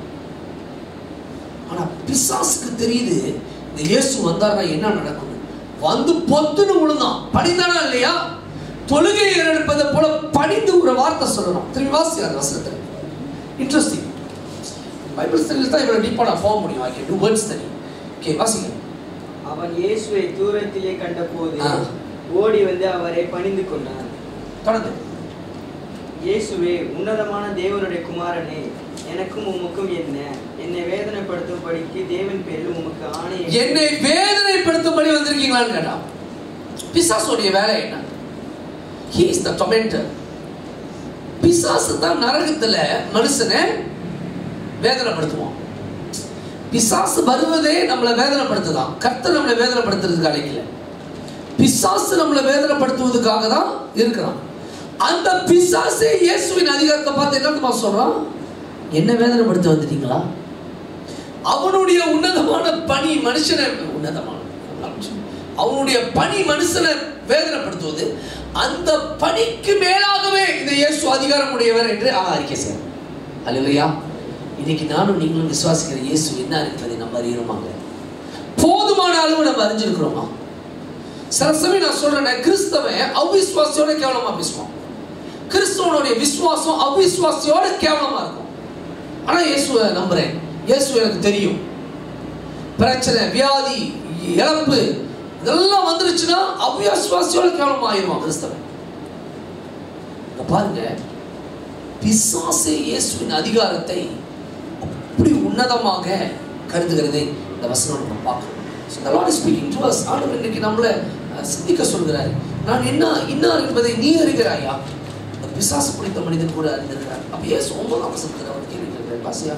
ஆனா பிசாசுக்கு தெரியுது இந்த இயேசு வந்தாருன்னா என்ன நடக்கும் வந்து பொத்துன்னு விழுந்தான் படிந்தானா இல்லையா தொழுகையை எடுப்பதை போல பணிந்து ஒரு வார்த்தை சொல்லணும் திரும்பி வாசி அந்த வசனத்தில் இன்ட்ரெஸ்டிங் பைபிள் ஸ்டடியில் தான் இவ்வளோ டீப்பாக நான் போக முடியும் I can do word study okay வாசிங்க அவன் இயேசுவை தூரத்திலே கண்டபோது ஆ. ஓடி வந்து அவரை பணிந்து கொண்டான் தொடர்ந்து இயேசுவே உன்னதமான தேவனுடைய குமாரனே எனக்கும் உமக்கும் என்ன என்னை வேதனைப்படுத்தும்படிக்கு தேவன் பேரில் உமக்கு ஆணை என்னை வேதனைப்படுத்தும்படி வந்திருக்கீங்களான்னு கேட்டான் பிசாசுடைய வேலை என்ன ஹீ இஸ் த டொமெண்டர் பிசாசு தான் நரகத்துல மனுஷனை வேதனைப்படுத்துவான் பிசாசு வருவதே நம்மளை வேதனைப்படுத்துதான் கர்த்தர் நம்மளை வேதனைப்படுத்துறதுக்கு அழைக்கல பிசாசு நம்மளை வேதனைப்படுத்துவதற்காக தான் இருக்கிறான் அந்த பிசாசே இயேசுவின் அதிகாரத்தை பார்த்து என்ன தெரியுமா சொல்றான் என்ன வேதனைப்படுத்த வந்துட்டீங்களா அவனுடைய உன்னதமான பணி மனுஷனை உன்னதமான அவனுடைய பணி மனுஷனை வேதனைப்படுத்துவது அந்த பணிக்கு மேலாகவே இந்த இயேசு அதிகாரம் உடையவர் என்று அவன் அறிக்கை செய்யறான் அல்லையா இன்னைக்கு நானும் நீங்களும் விசுவாசிக்கிற இயேசு என்ன இருக்கிறதை நம்ம அறியணுமாங்க போதுமான அளவு நம்ம அறிஞ்சிருக்கிறோமா சில சமயம் நான் சொல்றேன் கிறிஸ்தவன் அவிசுவாசியோட கேவலமா பேசுவான் கிறிஸ்தவனுடைய விசுவாசம் அவிசுவாசியோட கேவலமா இருக்கும் ஆனா இயேசுவை நம்புறேன் இயேசு எனக்கு தெரியும் பிரச்சனை வியாதி இழப்பு இதெல்லாம் வந்துருச்சுன்னா அவிசுவாசியோட கேவலமா ஆயிடுவான் கிறிஸ்தவன் இங்க பாருங்க பிசாசே இயேசுவின் அதிகாரத்தை அப்படி உன்னதமாக கருதுகிறதை இந்த வசனம் நம்ம பார்க்கிறோம் so the Lord is speaking to us ஆண்டவர் இன்னைக்கு நம்மளை அஹ், சிந்திக்க சொல்கிறார் நான் என்ன இன்னார் என்பதை நீ அறிகிறாயா இந்த பிசாசு பிடித்த மனிதன் கூட அறிந்திருக்கிறார் அப்ப இயேசு ஒன்பதாம் வசனத்தில் அவர் கேள்வி கேட்கிறார் பாசியா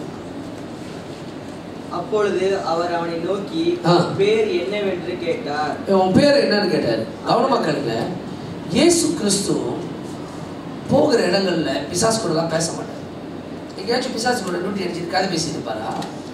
அப்பொழுது அவர் அவனை நோக்கி ஆ. "உன் பேர் என்னவென்று கேட்டார் உன் பேர் என்னன்னு கேட்டார் கவனமா கேளுங்க இயேசு கிறிஸ்து போகிற இடங்கள்ல பிசாசு கூடலாம் பேச மாட்டார் எங்கேயாச்சும் பிசாசு கூட நூற்றி அடிச்சு கதை பேசிட்டு இருப்பாரா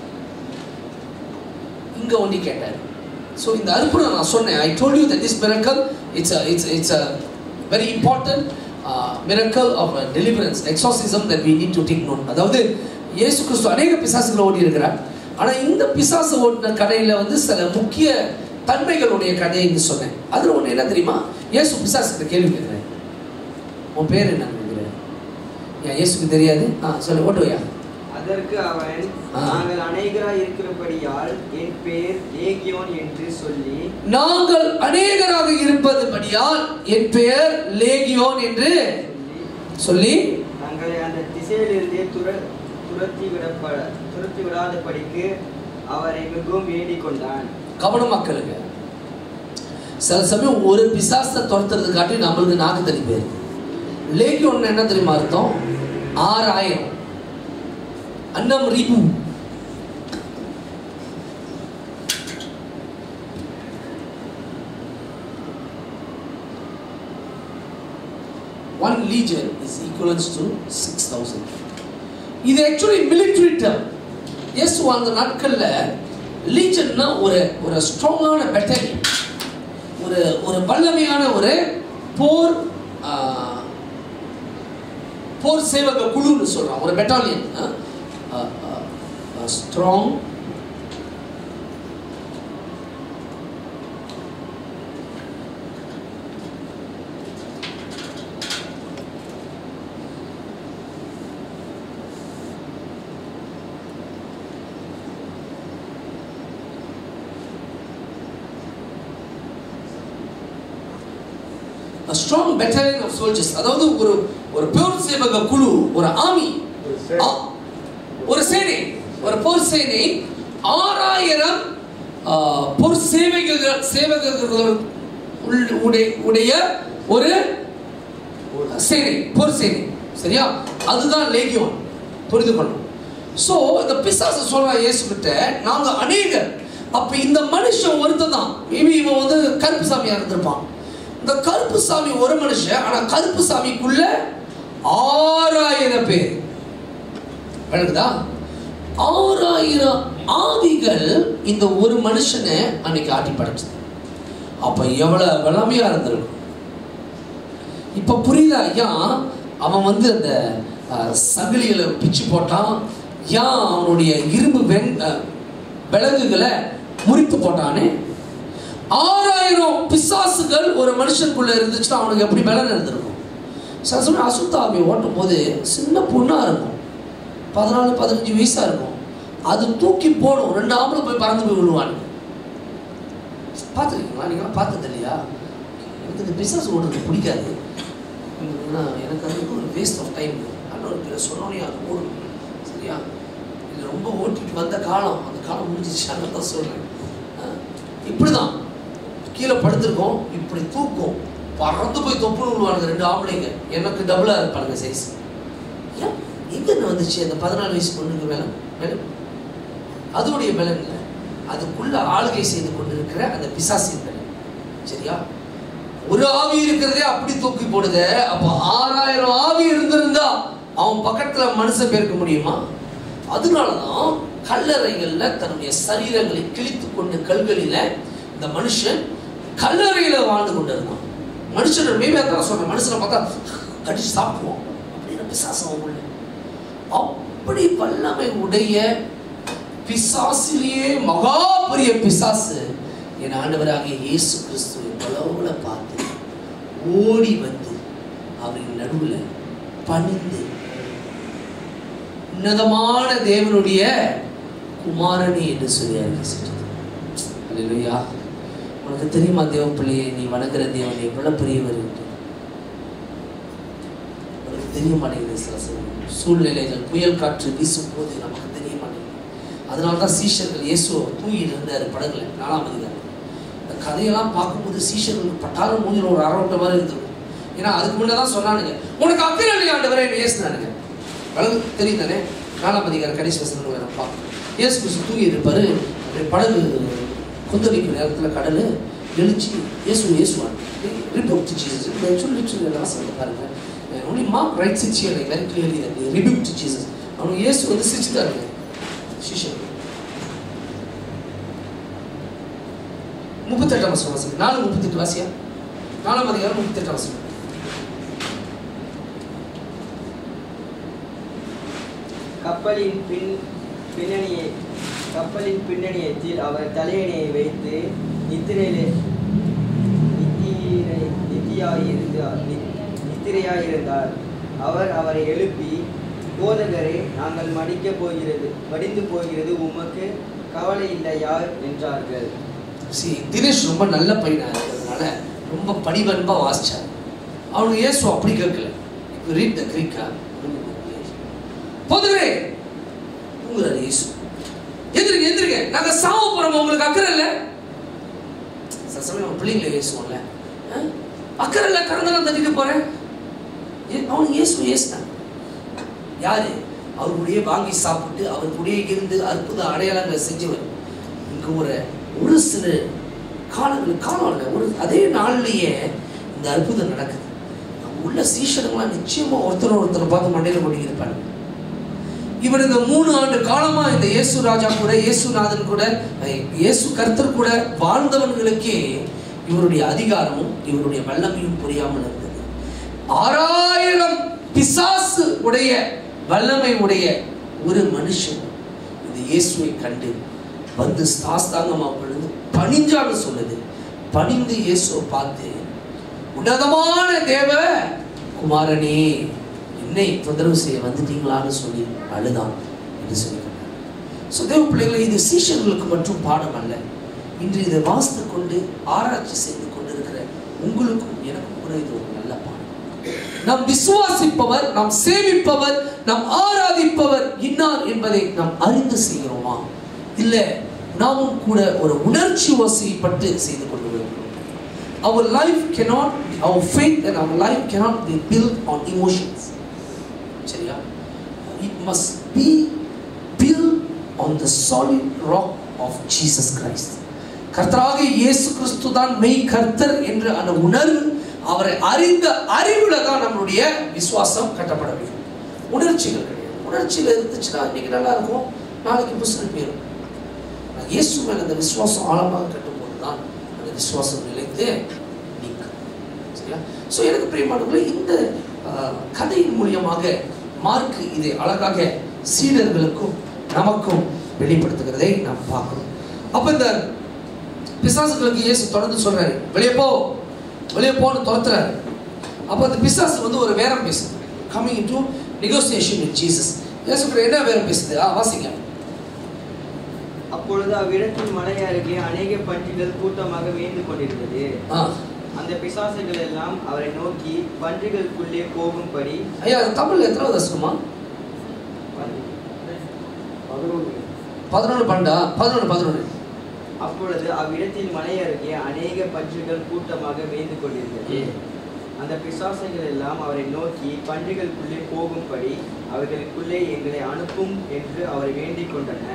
இங்க ஒண்டி கேட்டார் ஸோ இந்த அற்புதம் நான் சொன்னேன் I told you that this miracle it's it's it's a very important miracle of deliverance exorcism that we need to take note அதாவது இயேசு கிறிஸ்து அநேக பிசாசுகளை ஓடி இருக்கிறார் ஆனா இந்த பிசாசு ஓடின கதையில வந்து சில முக்கிய தன்மைகளுடைய கதைன்னு சொன்னேன் அதுல ஒண்ணு என்ன தெரியுமா இயேசு பிசாசுக்கு கேள்வி கேட்கிறேன் உன் பேர் என்னன்னு கேட்கிறேன் ஏன் இயேசுக்கு தெரியாது ஆ சொல்லு ஓட்டுவையா அதற்கு அவன் ஆ. நாங்கள் அநேகராய் இருக்கிறபடியால் என் பேர் லேகியோன் என்று சொல்லி நாங்கள் அநேகராக இருப்பதுபடியால் என் பெயர் லேகியோன் என்று சொல்லி சொல்லி தங்களை அந்த திசையிலிருந்தே துர துரத்தி விடப்பட துரத்தி விடாதபடிக்கு அவரை மிகவும் வேண்டிக் கொண்டான் கவனமா கேளுங்க சில சமயம் ஒரு பிசாசத்தை துரத்துறதுக்காட்டி நம்மளுக்கு நாக்கு தள்ளி போயிருக்கு லேகியோன் என்ன தெரியுமா அர்த்தம் ஆறாயிரம் அன்னம் ரிபு one legion is equivalence to six thousand இது ஆக்சுவலி மிலிட்ரி டேர்ம் எஸ் அந்த நாட்களில் லீஜன்னா ஒரு ஒரு ஸ்ட்ராங்கான பெட்டாலியன் ஒரு ஒரு வல்லமையான ஒரு போர் ஆ, போர் சேவக குழுன்னு சொல்றான் ஒரு battalion strong strong battalion of soldiers அதாவது ஒரு ஒரு போர் சேவக குழு ஒரு ஆமி ஒரு சேனை. ஒரு சேனை ஒரு போர் சேனை ஆறாயிரம் ஆ, போர் சேவகர்கள் சேவகர்கள் உள்- உடைய- உடைய ஒரு சேனை போர் சேனை சரியா அதுதான் லேகியோன் புரிந்து கொள்ளணும் ஸோ இந்த பிசாசு சொல்றான் இயேசு கிட்ட நாங்க அநேகர் அப்ப இந்த மனுஷன் ஒருத்தன் தான் மேபி இவன் வந்து கருப்பு சாமியா இருந்திருப்பான் இந்த கருப்பு சாமி ஒரு மனுஷன் ஆனா கருப்பு சாமிக்குள்ள ஆறாயிரம் பேர் விளங்குதா ஆறாயிரம் ஆவிகள் இந்த ஒரு மனுஷனை அன்னைக்கு ஆட்டி படைச்சது அப்ப எவ்வளவு வளமையா இருந்திருக்கும் இப்ப புரியுதா ஐயா அவன் வந்து அந்த அஹ், சங்கிலிகளை பிச்சு போட்டான் ஏன் அவனுடைய இரும்பு வெண் அஹ், விலங்குகளை முறித்து போட்டானே ஆறாயிரம் பிசாசுகள் ஒரு மனுஷனுக்குள்ள இருந்துச்சுன்னா அவனுக்கு எப்படி பலன் இருந்திருக்கும் சில சமயம் அசுத்தாவி ஓட்டும் போது சின்ன பொண்ணா இருக்கும் பதினாலு பதினஞ்சு வயசா இருக்கும் அது தூக்கி போடும் ரெண்டு ஆம்பளை போய் பறந்து போய் விழுவானுங்க பார்த்துருக்கீங்களா நீங்களாம் பார்த்தது இல்லையா எனக்கு இந்த பிஸ்னஸ் ஓடுறது பிடிக்காது ஏன்னா எனக்கு அது வந்து ஒரு வேஸ்ட் ஆஃப் டைம் ஆண்டவர் பேரை சொன்னோன்னே அது ஓடும் சரியா இது ரொம்ப ஓட்டிட்டு வந்த காலம் அந்த காலம் முடிஞ்சிச்சு அதனால தான் சொல்கிறேன் இப்படி தான் கீழே படுத்திருக்கோம் இப்படி தூக்கும் பறந்து போய் தொப்புன்னு விழுவானுங்க ரெண்டு ஆம்பளைங்க எனக்கு டபுளாக இருப்பானுங்க சைஸ் ஏன் எங்கேருந்து வந்துச்சு அந்த பதினாலு வயசு பொண்ணுக்கு மேலே மேலே அதோடைய பலன் இல்லை அதுக்குள்ள ஆளுகை செய்து கொண்டிருக்கிற அந்த பிசாசின் பலன் சரியா ஒரு ஆவி இருக்கிறதே அப்படி தூக்கி போடுத அப்போ ஆறாயிரம் ஆவி இருந்திருந்தா அவன் பக்கத்துல மனுஷன் பேர்க்க முடியுமா அதனாலதான் கல்லறைகள்ல தன்னுடைய சரீரங்களை கிழித்து கொண்டு கல்களில இந்த மனுஷன் கல்லறையில வாழ்ந்து கொண்டிருந்தான் மனுஷனோட மேவே தான் சொல்றேன் மனுஷனை பார்த்தா கடிச்சு சாப்பிடுவோம் அப்படின்னு பிசாசம் உள்ள அப்படி வல்லமை உடைய பிசாசிலேயே மகா பெரிய பிசாசு என் ஆண்டவராகிய இயேசு கிறிஸ்துவை தொலைவுல பார்த்து ஓடி வந்து அவரின் நடுவில் பணிந்து உன்னதமான தேவனுடைய குமாரனி என்று சொல்லி அறிவிச்சிட்டது அல்லேலூயா உனக்கு தெரியுமா தேவ பிள்ளையை நீ வணங்குற தேவன் எவ்வளவு பெரியவர் என்று உனக்கு தெரிய மாட்டேங்குது சில சமயம் சூழ்நிலைகள் புயல் காற்று வீசும் போது நமக்கு தெரிய மாட்டேங்குது அதனால தான் சீஷர்கள் இயேசு தூங்கிட்டு இருந்தார் படகுல நாலாம் அதிகாரம் இந்த கதையெல்லாம் பார்க்கும்போது சீஷர்களுக்கு பட்டாரம் மூஞ்சில் ஒரு அரவட்ட மாதிரி இருந்தது ஏன்னா அதுக்கு முன்னே தான் சொன்னானுங்க உனக்கு அக்கறை இல்லையா ஆண்டவரே என்ன ஏசுனானுங்க படகு தெரியும் தானே நாலாம் அதிகாரம் கடைசி வசனம் நம்ம பார்க்கணும் இயேசு கிறிஸ்து தூங்கி இருப்பாரு அப்படியே படகு கொந்தளிக்கும் நேரத்தில் கடல் எழுச்சி இயேசு இயேசுவான் ரிபுக் டு ஜீசஸ் சொல்லி சொல்லி வாசல் பாருங்க ஒன்லி மார்க் ரைட் சிச்சி எனக்கு very clearly that rebuke to Jesus அவனுக்கு இயேசு வந்து சிரிச்சுட்டாருங்க சிஷன் முப்பத்தெட்டாம் வசனம் வாசிங்க நாலு முப்பத்தெட்டு வாசியா நாலாம் அதிகாரம் முப்பத்தெட்டாம் வசனம் கப்பலின் பின் பின்னணியை கப்பலின் பின்னணியத்தில் அவர் தலையணையை வைத்து நித்திரையிலே நித்திரை நித்தியாயிருந்தார் நி- நித்திரையாயிருந்தார் அவர் அவரை எழுப்பி போதகரே நாங்கள் மடிக்க போகிறது மடிந்து போகிறது உமக்கு கவலை இல்லையா என்றார்கள் சி தினேஷ் ரொம்ப நல்ல பையனாக இருக்கிறதுனால ரொம்ப பணிவன்பாக வாசிச்சார் அவனுக்கு இயேசு அப்படி கேட்கல ரீட் த கிரீக்கா போதுகிறே உங்களால் இயேசு எந்திரிங்க எந்திரிங்க நாங்க சாவ போறோம் உங்களுக்கு அக்கறை இல்லை சில சமயம் நம்ம பிள்ளைங்களை இயேசுவோம்ல ஆ? அக்கறை இல்லை கறந்தெல்லாம் தட்டிட்டு போறேன் ஏ- அவனுக்கு இயேசு இயேசு தான் யாரு அவர் கூடயே வாங்கி சாப்பிட்டு அவர் கூடயே இருந்து அற்புத அடையாளங்களை செஞ்சவர் இங்க ஒரு ஒரு சில காலங்கள் காலம் இல்லை ஒரு அதே நாள்லயே இந்த அற்புதம் நடக்குது அங்க உள்ள சீஷனுங்களாம் நிச்சயமா ஒருத்தர் ஒருத்தரை பார்த்து மண்டையில பண்ணியிருப்பாங்க இவர் இந்த மூணு ஆண்டு காலமா இந்த இயேசு ராஜா கூட இயேசுநாதன் கூட அஹ், இயேசு கர்த்தர் கூட வாழ்ந்தவர்களுக்கே இவருடைய அதிகாரமும் இவருடைய வல்லமையும் புரியாமல் இருந்தது ஆறாயிரம் பிசாசு உடைய வல்லமை உடைய ஒரு மனுஷன் இந்த இயேசுவை கண்டு வந்து சாஸ்தாங்கமா விழுந்து பணிஞ்சான்னு சொல்லுது பணிந்து இயேசுவை பார்த்து உன்னதமான தேவ குமாரனே என்னை தொந்தரவு செய்ய வந்துட்டீங்களான்னு சொல்லி அழுதான் என்று சொல்லி ஸோ தேவ பிள்ளைகளை இது சீஷர்களுக்கு மட்டும் பாடம் அல்ல இன்று இதை வாசித்து கொண்டு ஆராய்ச்சி செய்து கொண்டிருக்கிற உங்களுக்கும் எனக்கும் கூட இது ஒரு நல்ல பாடம் நாம் விசுவாசிப்பவர் நாம் சேவிப்பவர் நாம் ஆராதிப்பவர் இன்னார் என்பதை நாம் அறிந்து செய்கிறோமா இல்லை நாமும் கூட ஒரு உணர்ச்சி வசைப்பட்டு செய்து கொண்டு வருகிறோம் our life cannot our faith and our life cannot be built on emotions சரியா it must be built on the solid rock of Jesus Christ கர்த்தராக இயேசு கிறிஸ்து தான் மெய் கர்த்தர் என்ற அந்த உணர்வு அவரை அறிந்த அறிவுல தான் நம்மளுடைய விசுவாசம் கட்டப்பட வேண்டும் உணர்ச்சிகள் கிடையாது உணர்ச்சியில் இருந்துச்சுன்னா இன்னைக்கு நல்லா இருக்கும் நாளைக்கு புசுக்கு போயிடும் ஆனா இயேசு மேல அந்த விசுவாசம் ஆழமாக கட்டும்போது தான் அந்த விசுவாசம் நிலைத்து நீக்கும் சரியா ஸோ எனக்கு பிரியமானவர்களே இந்த ஆஹ், கதையின் மூலியமாக மார்க் இதை அழகாக சீடர்களுக்கும் நமக்கும் வெளிப்படுத்துகிறதை நாம் பார்க்கிறோம் அப்ப இந்த பிசாசுகளுக்கு இயேசு தொடர்ந்து சொல்றாரு வெளியே போ வெளியே போன்னு துரத்துறாரு அப்போ அந்த பிசாசு வந்து ஒரு வேரம் பேசுது coming to negotiation with Jesus இயேசு கூட என்ன வேரம் பேசுது ஆ வாசிங்க அப்பொழுது அவ்விடத்தில் மலை அருகே அநேக பன்றிகள் கூட்டமாக மேய்ந்து கொண்டிருந்தது ஆ அந்த பிசாசுகள் எல்லாம் அவரை நோக்கி பன்றிகளுக்குள்ளே போகும்படி ஐயா அது தமிழ்ல எத்தனை தசமா பதினொன்று பதினொன்று பண்டா பதினொன்று பதினொன்று அப்பொழுது அவ்விடத்தில் மலை அருகே அநேக பன்றிகள் கூட்டமாக மேய்ந்து கொண்டிருந்தது அந்த பிசாசுகள் எல்லாம் அவரை நோக்கி பன்றிகளுக்குள்ளே போகும்படி அவர்களுக்குள்ளே எங்களை அனுப்பும் என்று அவரை வேண்டிக் கொண்டன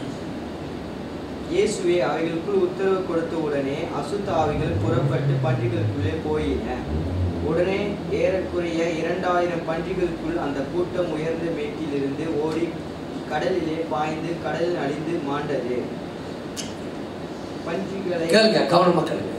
இயேசுவே அவைகளுக்குள் உத்தரவு கொடுத்த உடனே அசுத்த ஆவிகள் புறப்பட்டு பன்றிகளுக்குள்ளே போயின உடனே ஏறக்குறைய இரண்டாயிரம் பன்றிகளுக்குள் அந்த கூட்டம் உயர்ந்த மேட்டிலிருந்து ஓடி கடலிலே பாய்ந்து கடலில் அழிந்து மாண்டது பன்றிகளை கேளுங்க கவனமா கேளுங்க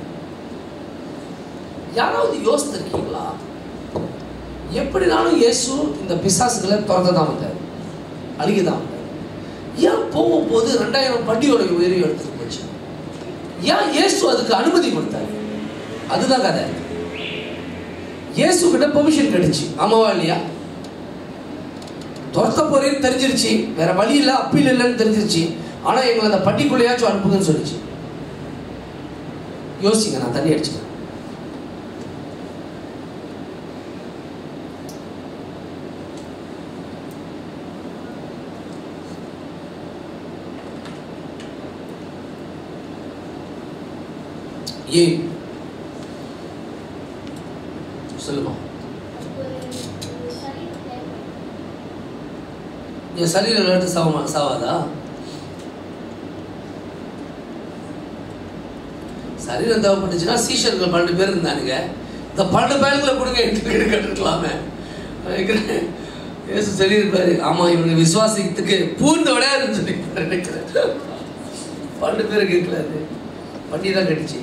யாராவது யோசித்திருக்கீங்களா எப்படினாலும் இயேசு இந்த பிசாசுகளை திறந்து தான் வந்தார் அழிக்க தான் வந்தார் ஏன் போகும்போது ரெண்டாயிரம் பண்டியோட உயிரை எடுத்துட்டு போச்சு ஏன் இயேசு அதுக்கு அனுமதி கொடுத்தார் அதுதான் கதை இயேசு கிட்ட பெர்மிஷன் கிடைச்சு ஆமாவா இல்லையா துரத்த போறேன்னு தெரிஞ்சிருச்சு வேற வழி இல்லை அப்பீல் இல்லைன்னு தெரிஞ்சிருச்சு ஆனா எங்களை அந்த பட்டிக்குள்ளையாச்சும் அனுப்புங்கன்னு சொல்லிச்சு யோசிங்க நான் தண்ணி அடிச்சுக்கிறேன் ஏன் சொல்லுமா என் சரீரம் எடுத்து சாவமா சாவாதா சரீரம் தேவைப்பட்டுச்சுன்னா சீஷர்கள் பன்னெண்டு பேர் இருந்தானுங்க இந்த பன்னெண்டு பேருக்குள்ள கொடுங்க எட்டு கேட்டுருக்கலாமே நினைக்கிறேன் ஏசு சொல்லியிருப்பாரு ஆமா இவனுக்கு விசுவாசத்துக்கு பூர்ந்த விடையாதுன்னு சொல்லி நினைக்கிறேன் பன்னெண்டு பேருக்கு இருக்கலாது பண்ணி தான் கடிச்சு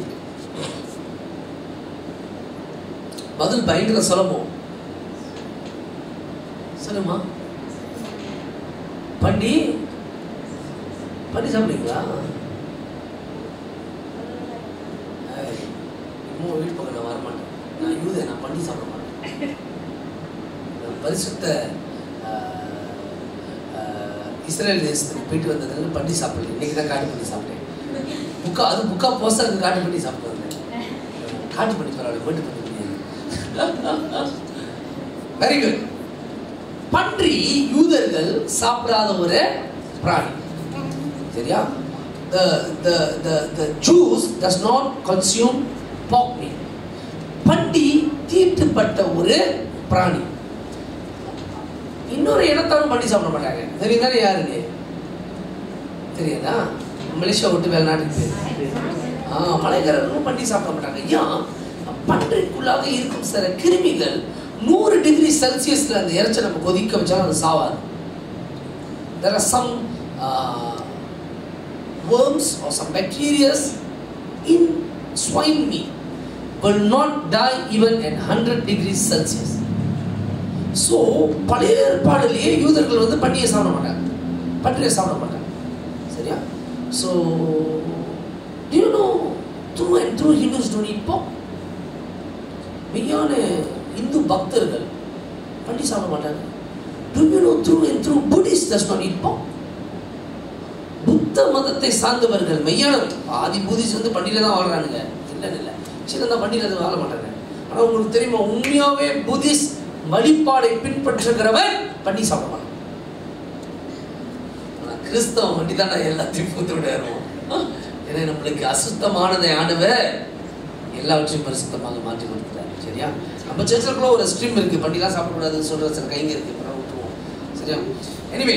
பதில் பயங்கர சுலபம் சொல்லுமா பண்ணி பண்ணி சாப்பிடுங்களா ஏய், இன்னும் வீட்டு பக்கம் நான் வரமாட்டேன் நான் யூதே நான் பண்ணி சாப்பிட மாட்டேன் நான் பரிசுத்த ஆஹ், இஸ்ரேல் தேசத்துக்கு போயிட்டு வந்ததுல பண்ணி சாப்பிடல இன்னைக்கு தான் காட்டு பண்ணி சாப்பிட்டேன் புக்கா அது புக்கா போஸ்டருக்கு காட்டு பண்ணி சாப்பிடுறது காட்டு பண்ணி பரவாயில்ல போட்டு பண்ணி வெரி குட் பன்றி யூதர்கள் சாப்பிடாத ஒரு பிராணி சரியா the the the the Jews does not consume pork meat பண்டி தீட்டுப்பட்ட ஒரு பிராணி இன்னொரு இனத்தாரும் பண்டி சாப்பிட மாட்டாங்க தெரியுதானே யாருன்னு தெரியாதா மலேசியா விட்டு வெளிநாட்டுக்கு போயிரு ஆ மலைக்காரர்களும் பண்டி சாப்பிட மாட்டாங்க ஏன் பன்றிக்குள்ளாக இருக்கும் சில கிருமிகள் நூறு டிகிரி செல்சியஸ்ல அந்த இறைச்சை நம்ம கொதிக்க வச்சாலும் அது சாவாது there are some uh, worms or some bacteria in swine meat will not die even at 100 degrees Celsius. So பழைய ஏற்பாடுலேயே யூதர்கள் வந்து பன்னியை சாப்பிட மாட்டாங்க பன்றியை சாப்பிட மாட்டாங்க சரியா so you know through and through Hindus don't இப்போ மெய்யான இந்து பக்தர்கள் பன்றி சாப்பிட மாட்டாங்க do you know through and through Buddhist does not இப்போ புத்த மதத்தை சார்ந்தவர்கள் மெய்யானவர்கள் ஆதி புத்திஸ்ட் வந்து பண்டிகையில் தான் வாழ்றானுங்க இல்லை இல்லை சின்ன பண்டிகையில் வாழ மாட்டாங்க ஆனால் உங்களுக்கு தெரியுமா உண்மையாகவே புத்திஸ்ட் வழிபாடை பின்பற்றுகிறவன் பண்ணி சாப்பிட மாட்டான் ஆனால் கிறிஸ்தவம் வண்டி தான் நான் எல்லாத்தையும் பூத்து விடுவோம் ஏன்னா நம்மளுக்கு அசுத்தமானதை ஆனவர் எல்லாவற்றையும் பரிசுத்தமாக மாற்றி கொடுத்துட்டாரு சரியா நம்ம சர்ச்சில் ஒரு ஸ்ட்ரீம் இருக்கு பண்டிலாம் சாப்பிடக்கூடாதுன்னு சொல்ற சில கைங்க இருக்கு அப்புறம் விட்டுருவோம் சரியா எனிவே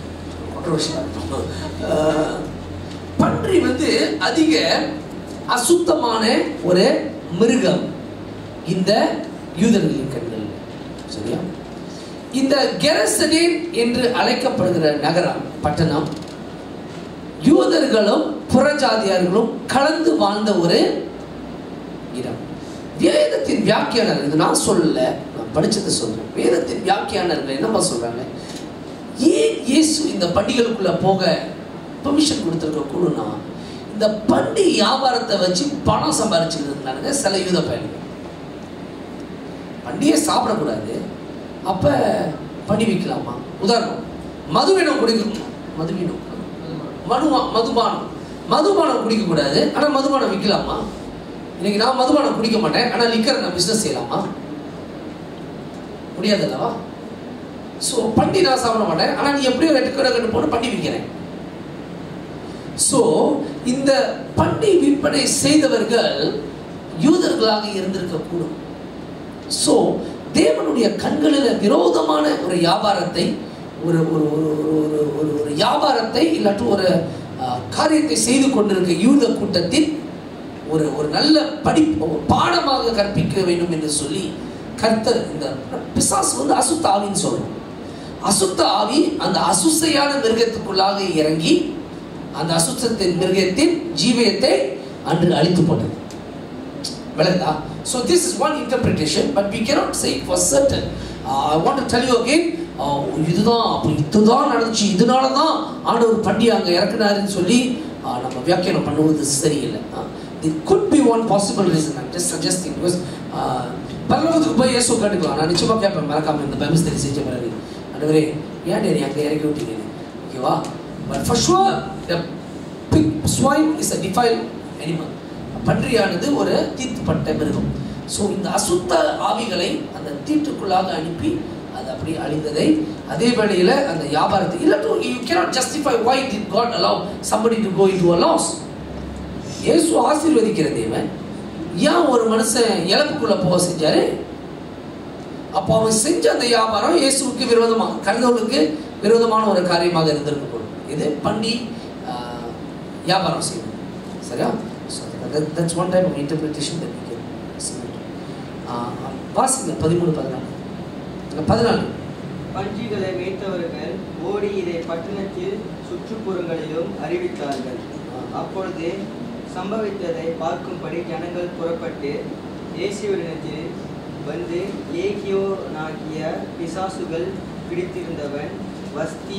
பன்றி வந்து அதிக அசுத்தமான ஒரு மிருகம் இந்த யூதர்களின் கண்கள் சரியா இந்த கெரசனேன் என்று அழைக்கப்படுகிற நகரம் பட்டணம் யூதர்களும் புறஜாதியார்களும் கலந்து வாழ்ந்த ஒரு இடம் வேதத்தின் வியாக்கியானர்கள் இது நான் சொல்லல நான் படிச்சதை சொல்றேன் வேதத்தின் வியாக்கியானர்கள் என்னப்பா சொல்றாங்க ஏன் இயேசு இந்த பண்டிகைக்குள்ள போக பெர்மிஷன் கொடுத்துருக்க கூடுனா இந்த பண்டி வியாபாரத்தை வச்சு பணம் சம்பாரிச்சுட்டு இருந்தாங்க சில யூத பயணிகள் பண்டிகை சாப்பிடக்கூடாது அப்ப பண்டி விற்கலாமா உதாரணம் மதுவினம் குடிக்கணும் மதுவினம் மதுவா மதுபானம் மதுபானம் குடிக்கக்கூடாது ஆனால் மதுபானம் விற்கலாமா இன்னைக்கு நான் மதுபானம் குடிக்க மாட்டேன் ஆனால் லிக்கர் நான் பிஸ்னஸ் செய்யலாமா முடியாது அல்லவா ஸோ பண்டி நான் சாப்பிட மாட்டேன் ஆனால் நீ எப்படியோ ரெண்டு கடை கட்டு போட்டு பண்டி விற்கிறேன் ஸோ இந்த பண்டி விற்பனை செய்தவர்கள் யூதர்களாக இருந்திருக்கக்கூடும் ஸோ தேவனுடைய கண்களில் விரோதமான ஒரு வியாபாரத்தை ஒரு ஒரு ஒரு ஒரு ஒரு ஒரு ஒரு வியாபாரத்தை இல்லாட்டி ஒரு அஹ், காரியத்தை செய்து கொண்டிருக்க யூத கூட்டத்தில் ஒரு ஒரு நல்ல படி ஒரு பாடமாக கற்பிக்க வேண்டும் என்று சொல்லி கர்த்தர் இந்த பிசாசு வந்து அசுத்த ஆவின்னு சொல்றோம் அசுத்த ஆவி அந்த அசுசையான மிருகத்துக்குள்ளாக இறங்கி அந்த அசுத்தத்தின் மிருகத்தின் ஜீவியத்தை அன்று அழித்து போட்டது விளங்குதா so this is one interpretation but we cannot say for certain I want to tell you again இதுதான் அப்போ இதுதான் நடந்துச்சு இதனால தான் ஆண்டவர் பண்டி அங்கே இறக்குனாருன்னு சொல்லி uh, நம்ம வியாக்கியானம் பண்ணுவது சரியில்லை it could be one possible reason I'm just suggesting because பரலோகத்துக்கு போய் இயேசு கேட்டுக்கலாம் நான் நிச்சயமாக கேட்பேன் மறக்காம இந்த பைபிள் ஸ்டடி செஞ்ச பிறகு ஆண்டவரே ஏன் நீ அங்கே இறக்கி விட்டீங்க ஓகேவா but for sure the big swine is a defile animal பன்றியானது ஒரு தீர்த்துப்பட்ட மிருகம் ஸோ இந்த அசுத்த ஆவிகளை அந்த தீட்டுக்குள்ளாக அனுப்பி அது அப்படியே அழிந்ததை அதே வேளையில் அந்த வியாபாரத்தை இல்லாட்டும் you cannot justify why did God allow somebody to go into a loss இயேசு ஆசீர்வதிக்கிற தேவன் ஏன் ஒரு மனுஷன் இழப்புக்குள்ள போக செஞ்சாரு அப்போ அவன் செஞ்ச அந்த வியாபாரம் இயேசுவுக்கு விரோதமாக கடவுளுக்கு விரோதமான ஒரு காரியமாக இருந்திருக்க கூடும் இது பண்ணி ஆஹ், வியாபாரம் செய்வது சரியா so that's one type of interpretation that we can வாசிங்க பதிமூணு பதினாலு பதினாலு பன்றிகளை மேய்த்தவர்கள் ஓடி இதை பட்டணத்தில் சுற்றுப்புறங்களிலும் அறிவித்தார்கள் அப்பொழுது சம்பவித்ததை பார்க்கும்படி ஜனங்கள் புறப்பட்டு இயேசுவிடத்தில் வந்து ஏகியோனாகிய பிசாசுகள் பிடித்திருந்தவன் வஸ்தி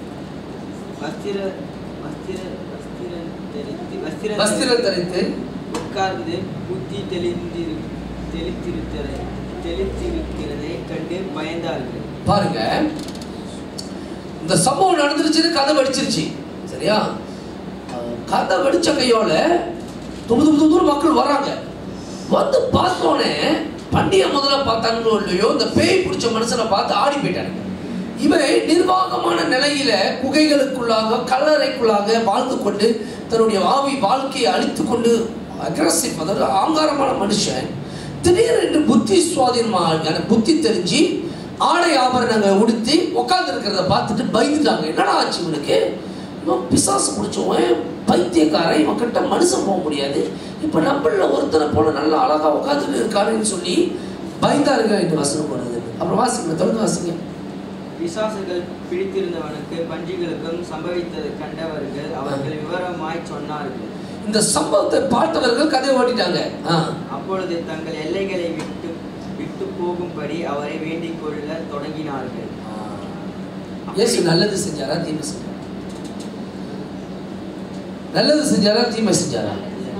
வஸ்திர வஸ்திர வஸ்திரன் தெரித்து வஸ்திர வஸ்திரம் தரித்து உட்கார்ந்து புத்தி தெளிந்திரு தெளித்திருக்கிறதை தெளித்திருக்கிறதை கண்டு பயந்தார்கள் பாருங்க இந்த சம்பவம் நடந்துருச்சுன்னு கதை வெடிச்சிருச்சு சரியா அஹ் கதை வெடிச்ச கையோட தும்பு தும்பு தூரம் மக்கள் வராங்க வந்து பார்த்தோன்னே பண்டிகை முதல்ல பார்த்தாங்களோ இல்லையோ இந்த பேய் பிடிச்ச மனுஷனை பார்த்து ஆடி போயிட்டானுங்க இவன் நிர்வாகமான நிலையில குகைகளுக்குள்ளாக கல்லறைக்குள்ளாக வாழ்ந்து கொண்டு தன்னுடைய ஆவி வாழ்க்கையை அழித்து கொண்டு அக்ரஸிவ் அதாவது ஆங்காரமான மனுஷன் திடீரென்று புத்தி சுவாதீனமாக புத்தி தெரிஞ்சு ஆடை ஆபரணங்களை உடுத்தி உட்கார்ந்து இருக்கிறத பார்த்துட்டு பயந்துட்டாங்க என்னடா ஆச்சு இவனுக்கு இவன் பிசாசு பிடிச்சவன் பைத்தியக்காரன் இவன் கிட்ட மனுஷன் போக முடியாது இப்போ நம்மள ஒருத்தனை போல நல்லா அழகா உட்காந்துட்டு இருக்காருன்னு சொல்லி பயந்தாருங்க என்று வசனம் போனது அப்புறம் வாசிங்க தொடர்ந்து வாசிங்க பிசாசுகள் பிடித்திருந்தவனுக்கு பன்றிகளுக்கும் சம்பவித்தது கண்டவர்கள் அவர்கள் விவரமாய் சொன்னார்கள் இந்த சம்பவத்தை பார்த்தவர்கள் கதை ஓட்டிட்டாங்க ஆ அப்பொழுது தங்கள் எல்லைகளை விட்டு விட்டு போகும்படி அவரை வேண்டிக் கொள்ள தொடங்கினார்கள் இயேசு நல்லது செஞ்சாரா தீமை செஞ்சாரா நல்லது செஞ்சாரா தீமை செஞ்சாரா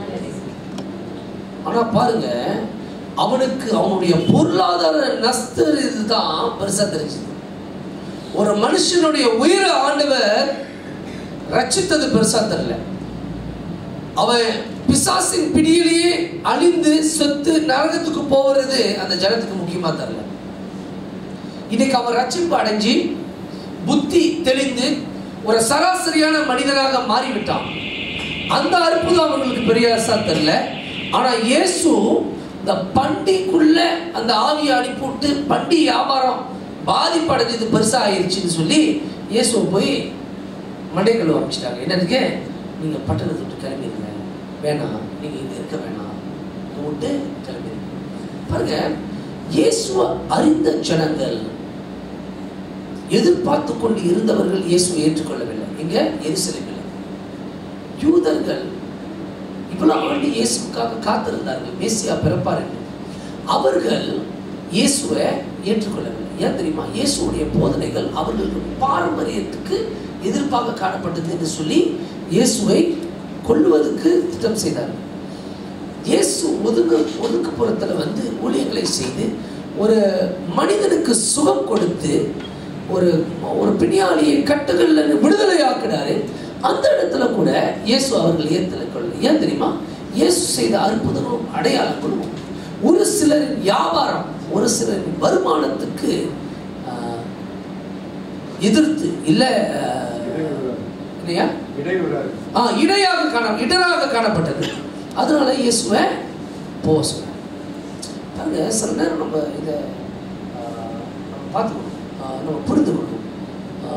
ஆனா பாருங்க அவனுக்கு அவனுடைய பொருளாதார நஷ்ட இதுதான் பெருசா தெரிஞ்சது ஒரு மனுஷனுடைய உயிரை ஆண்டவர் ரட்சித்தது பெருசா தெரியல அவன் பிசாசின் பிடியிலேயே அழிந்து செத்து நரகத்துக்கு போகிறது அந்த ஜனத்துக்கு முக்கியமா தெரியல இன்னைக்கு அவன் ரட்சிப்பு அடைஞ்சு புத்தி தெளிந்து ஒரு சராசரியான மனிதனாக மாறிவிட்டான் அந்த அற்புதம் அவங்களுக்கு பெரியாசா தெரியல ஆனா இயேசு இந்த பண்டிக்குள்ள அந்த ஆவியை அனுப்பிவிட்டு பண்டி வியாபாரம் பாதிப்படைஞ்சது பெருசா ஆயிடுச்சுன்னு சொல்லி இயேசுவை போய் மண்டைகள் அமைச்சிட்டாங்க என்னதுக்கு நீங்க பட்டணத்தை விட்டு கிளம்பிடுங்க வேணாம் நீங்க இங்க இருக்க வேணாம் இங்க விட்டு கிளம்பிடுங்க பாருங்க இயேசுவை அறிந்த ஜனங்கள் எதிர்பார்த்து கொண்டு இருந்தவர்கள் இயேசுவை ஏற்றுக்கொள்ளவில்லை எங்க எருசலேமில் யூதர்கள் இவ்வளவு ஆண்டு இயேசுக்காக காத்திருந்தார்கள் மேசியா பிறப்பார் என்று அவர்கள் இயேசுவை ஏற்றுக்கொள்ளவில்லை ஏன் தெரியுமா இயேசுடைய போதனைகள் அவர்களுக்கு பாரம்பரியத்துக்கு எதிர்ப்பாக காணப்பட்டது என்று சொல்லி இயேசுவை கொல்லுவதற்கு திட்டம் செய்தார்கள் இயேசு ஒதுங்கு ஒதுக்குப்புறத்துல வந்து ஊழியர்களை செய்து ஒரு மனிதனுக்கு சுகம் கொடுத்து ஒரு ஒரு பிணியாளியை கட்டுகள்ல விடுதலை ஆக்கினாரு அந்த இடத்துல கூட இயேசு அவர்கள் ஏத்தலை கொள்ள ஏன் தெரியுமா இயேசு செய்த அற்புதங்களும் அடையாளங்களும் ஒரு சிலரின் வியாபாரம் ஒரு சிலரின் வருமானத்துக்கு ஆஹ், எதிர்த்து இல்ல ஆஹ், இல்லையா இடையூறாரு ஆ இடையாக காண இடராக காணப்பட்டது அதனால இயேசுவை போக சொன்னார் பாருங்க சில நேரம் நம்ம இதை ஆ, நம்ம பார்த்துக்கணும் ஆ, நம்ம புரிந்து கொள்ளணும் ஆ,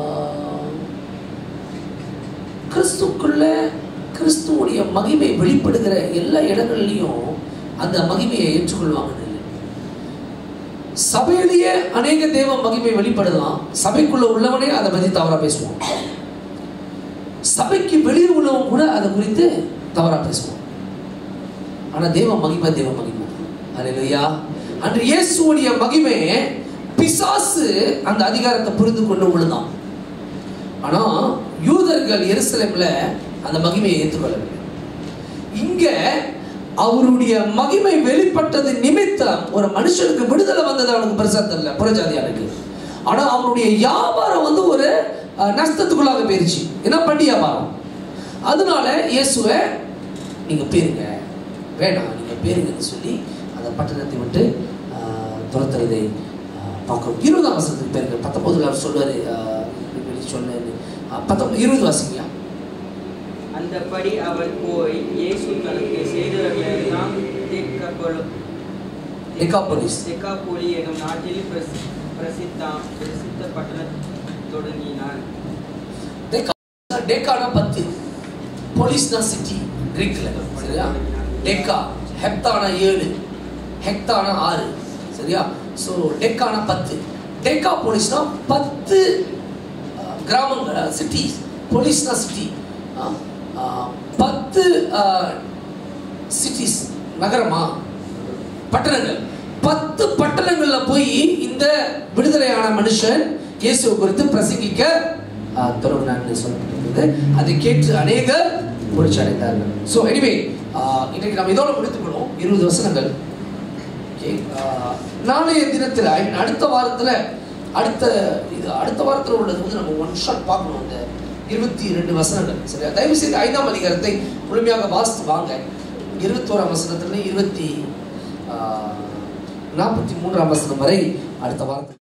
கிறிஸ்துக்குள்ள கிறிஸ்துவுடைய மகிமை வெளிப்படுகிற எல்லா இடங்கள்லையும் அந்த மகிமையை ஏற்றுக்கொள்வாங்கன்னு இல்லை சபையிலேயே அநேக தேவ மகிமை வெளிப்படுதலாம் சபைக்குள்ள உள்ளவனே அதை பற்றி தவறா பேசுவான் சபைக்கு வெளியே உள்ளவங்க கூட அதை குறித்து தவறா பேசுவோம் ஆனா தேவ மகிமை தேவ மகிமை அல்லையா அன்று இயேசுவுடைய மகிமை பிசாசு அந்த அதிகாரத்தை புரிந்து கொண்டு உள்ளதான் ஆனா யூதர்கள் எருசலேம்ல அந்த மகிமையை ஏற்றுக்கொள்ளவில்லை இங்க அவருடைய மகிமை வெளிப்பட்டது நிமித்தம் ஒரு மனுஷனுக்கு விடுதலை வந்தது அவனுக்கு பெருசா தெரியல புறஜாதியானுக்கு ஆனா அவனுடைய வியாபாரம் வந்து ஒரு அஹ், நஷ்டத்துக்குள்ளாக போயிருச்சு என்ன பண்ணி வியாபாரம் அதனால இயேசுவை நீங்க பேருங்க வேணாம் நீங்க பேருங்கன்னு சொல்லி அந்த பட்டணத்தை விட்டு அஹ், துரத்துறதை அஹ், பார்க்கிறோம் இருபதாம் வருஷத்துக்கு பேருங்க பத்தொன்பதுல அவர் சொல்லுவாரு அஹ், இப்படி சொன்னேன்னு அஹ், பத்தொன்பது இருபது வாசிங்களா அந்தபடி அவர் போய் இயேசு தனக்கு செய்தவர்களெல்லாம் தெக்கப்பொலு டெக்காபோலிஸ். தெக்காப்பொலி எனும் நாட்டில் பிரசி- பிரசித்தாம் பிரசித்த பட்டணம் தொடங்கினார் டெக்கா டெக்கானா பத்து போலீஸ்னா சிட்டி கிரீக்ல சரியா டெக்கா ஹெக்தானா ஏழு ஹெக்தானா ஆறு சரியா ஸோ டெக்கானா பத்து டெக்கா போலீஸ்னா பத்து அஹ், கிராமங்கள் சிட்டிஸ் போலீஸ்னா சிட்டி பத்து சிட்டிஸ் நகரமா பட்டணங்கள் பத்து பட்டணங்கள்ல போய் இந்த விடுதலையான மனுஷன் இயேசுவை குறித்து பிரசங்கிக்க ஆஹ், தொடங்கினான்னு சொல்லப்பட்டிருக்கிறது அதை கேட்டு அநேகர் புரட்சி அடைந்தார்கள் ஸோ எனிவே இன்னைக்கு நம்ம இதோட முடித்துக்கொள்வோம் இருபது வசனங்கள் Okay, ஆஹ், நாளைய தினத்தில் I mean, அடுத்த வாரத்தில் அடுத்த இது அடுத்த வாரத்தில் உள்ளது வந்து நம்ம ஒன் ஷாட் பார்க்கணும் அந்த இருபத்தி ரெண்டு வசனங்கள் சரியா தயவு செய்து ஐந்தாம் அதிகாரத்தை முழுமையாக வாசித்து வாங்க இருபத்தோராம் வசனத்துல இருபத்தி நாற்பத்தி மூன்றாம் வசனம் வரை அடுத்த வாரத்தில்